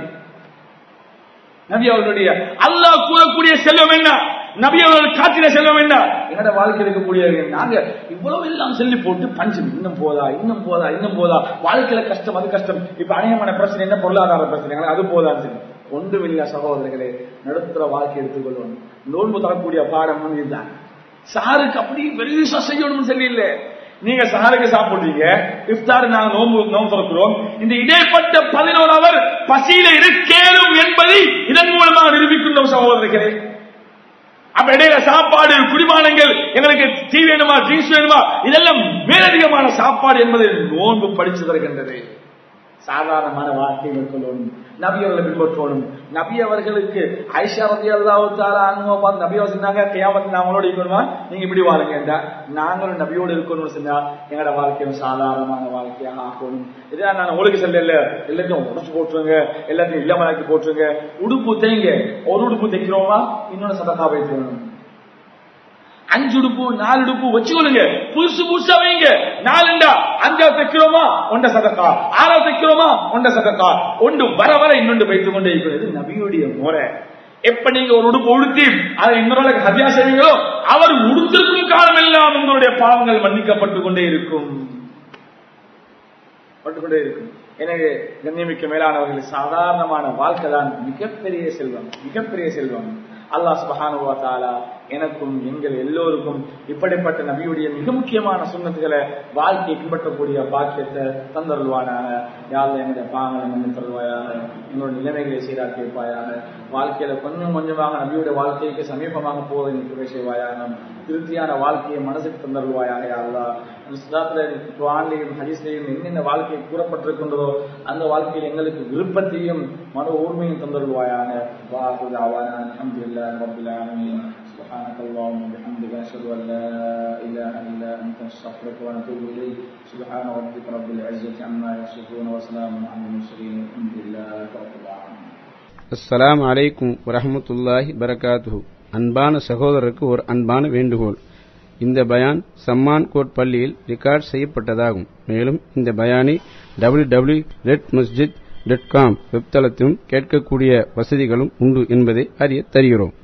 [SPEAKER 2] நபி அவர்களுடைய அல்லாஹ் கூறக்கூடிய செல்வம் என்ன நபி அவர்கள் காட்டின செல்வம் என்ன என்னோட வாழ்க்கை இருக்கக்கூடிய நாங்க இவ்வளவு எல்லாம் சொல்லி போட்டு பஞ்சம் இன்னும் போதா இன்னும் போதா இன்னும் போதா வாழ்க்கையில கஷ்டம் அது கஷ்டம் இப்ப அநேகமான பிரச்சனை என்ன பொருளாதார பிரச்சனை அது போதான்னு சொல்லி ஒன்றுமில்ல சகோதரர்களே நடுத்தர வாழ்க்கை எடுத்துக்கொள்வோம் நோன்பு தரக்கூடிய பாடம் இதுதான் சாருக்கு அப்படி பெருசா செய்யணும்னு சொல்லி இல்லை நீங்க சஹாருக்கு சாப்பிடுறீங்க இஃப்தார் நாங்க நோம்பு நோம்பு திறக்கிறோம் இந்த இடைப்பட்ட பதினோரு அவர் பசியில இருக்கேனும் என்பதை இதன் மூலமாக நிரூபிக்கின்றோம் சகோதரர்களே அப்ப இடையில சாப்பாடு குடிமானங்கள் எங்களுக்கு டீ வேணுமா ட்ரிங்க்ஸ் வேணுமா இதெல்லாம் மேலதிகமான சாப்பாடு என்பதை நோன்பு படிச்சு தருகின்றது சாதாரணமான வாழ்க்கை மேற்கொள்ளணும் நபி அவர்களை பின்பற்றணும் நபி அவர்களுக்கு ஐஷா ரதி அல்லாவுத்தால அனுபவ பார்த்து நபி அவர் சொன்னாங்க கியாமத்து நம்மளோட இருக்கணுமா நீங்க இப்படி வாழுங்க நாங்களும் நபியோடு இருக்கணும்னு சொன்னா எங்களோட வாழ்க்கையும் சாதாரணமான வாழ்க்கையாக ஆக்கணும் இதான் நான் உங்களுக்கு சொல்லல எல்லாத்தையும் உடச்சு போட்டுருங்க எல்லாத்தையும் இல்லாமலாக்கி போட்டுருங்க உடுப்பு தைங்க ஒரு உடுப்பு தைக்கிறோமா இன்னொன்னு சதக்கா வைக்கணும் அஞ்சு உடுப்பு நாலு உடுப்பு வச்சுக்கொள்ளுங்க புதுசு புதுசா வைங்க நாலுண்டா அஞ்சாவது தைக்கிறோமா ஒண்ட சதக்கா ஆறாவது தைக்கிறோமா ஒண்ட சதக்கா ஒன்று வர வர இன்னொன்று வைத்துக் கொண்டே இருக்கிறது நபியுடைய முறை எப்ப நீங்க ஒரு உடுப்பு உடுத்தி அதை இன்னொரு ஹதியா செய்வீங்களோ அவர் உடுத்திருக்கும் காலம் எல்லாம் உங்களுடைய பாவங்கள் மன்னிக்கப்பட்டு கொண்டே இருக்கும் பட்டுக்கொண்டே இருக்கும் எனவே கண்ணியமிக்க மேலானவர்கள் சாதாரணமான வாழ்க்கை தான் மிகப்பெரிய செல்வம் மிகப்பெரிய செல்வம் அல்லாஹ் சுபஹானுவா தாலா எனக்கும் எங்கள் எல்லோருக்கும் இப்படிப்பட்ட நபியுடைய மிக முக்கியமான சுண்ணத்துகளை வாழ்க்கையை பின்பற்றக்கூடிய பாக்கியத்தை தந்தருள்வானாக யாரும் எங்களுடைய பாங்களை மன்னி தருவாயாக எங்களுடைய நிலைமைகளை சீராக்கி வைப்பாயாக வாழ்க்கையில கொஞ்சம் கொஞ்சமாக நபியுடைய வாழ்க்கைக்கு சமீபமாக போவதை துறை செய்வாயாக திருப்தியான வாழ்க்கையை மனசுக்கு தந்தருள்வாயாக யாரா குரான்லையும் ஹதீஸ்லையும் என்னென்ன வாழ்க்கை கூறப்பட்டிருக்கின்றதோ அந்த வாழ்க்கையில் எங்களுக்கு விருப்பத்தையும் மன ஊர்மையும் தந்தருள்வாயாக வாஹுத் அவானா அல்ஹம்துலில்லாஹி ரப்பில் ஆலமீன் سبحانك اللهم وبحمدك أشهد أن لا إله إلا أنت نستغفرك ونتوب إليك سبحان ربك رب العزة عما يصفون وسلام على المرسلين الحمد لله رب العالمين
[SPEAKER 1] அஸ்ஸலாமு அலைக்கும் வரஹமத்துல்லாஹி பரகாத்துஹு அன்பான சகோதரருக்கு ஒரு அன்பான வேண்டுகோள் இந்த பயான் சம்மான் கோட் பள்ளியில் ரெக்கார்ட் செய்யப்பட்டதாகும் மேலும் இந்த பயானை டபிள்யூ டபிள்யூ ரெட் மஸ்ஜித் டாட் காம் வெப்தளத்திலும் கேட்கக்கூடிய வசதிகளும் உண்டு என்பதை அறிய தருகிறோம்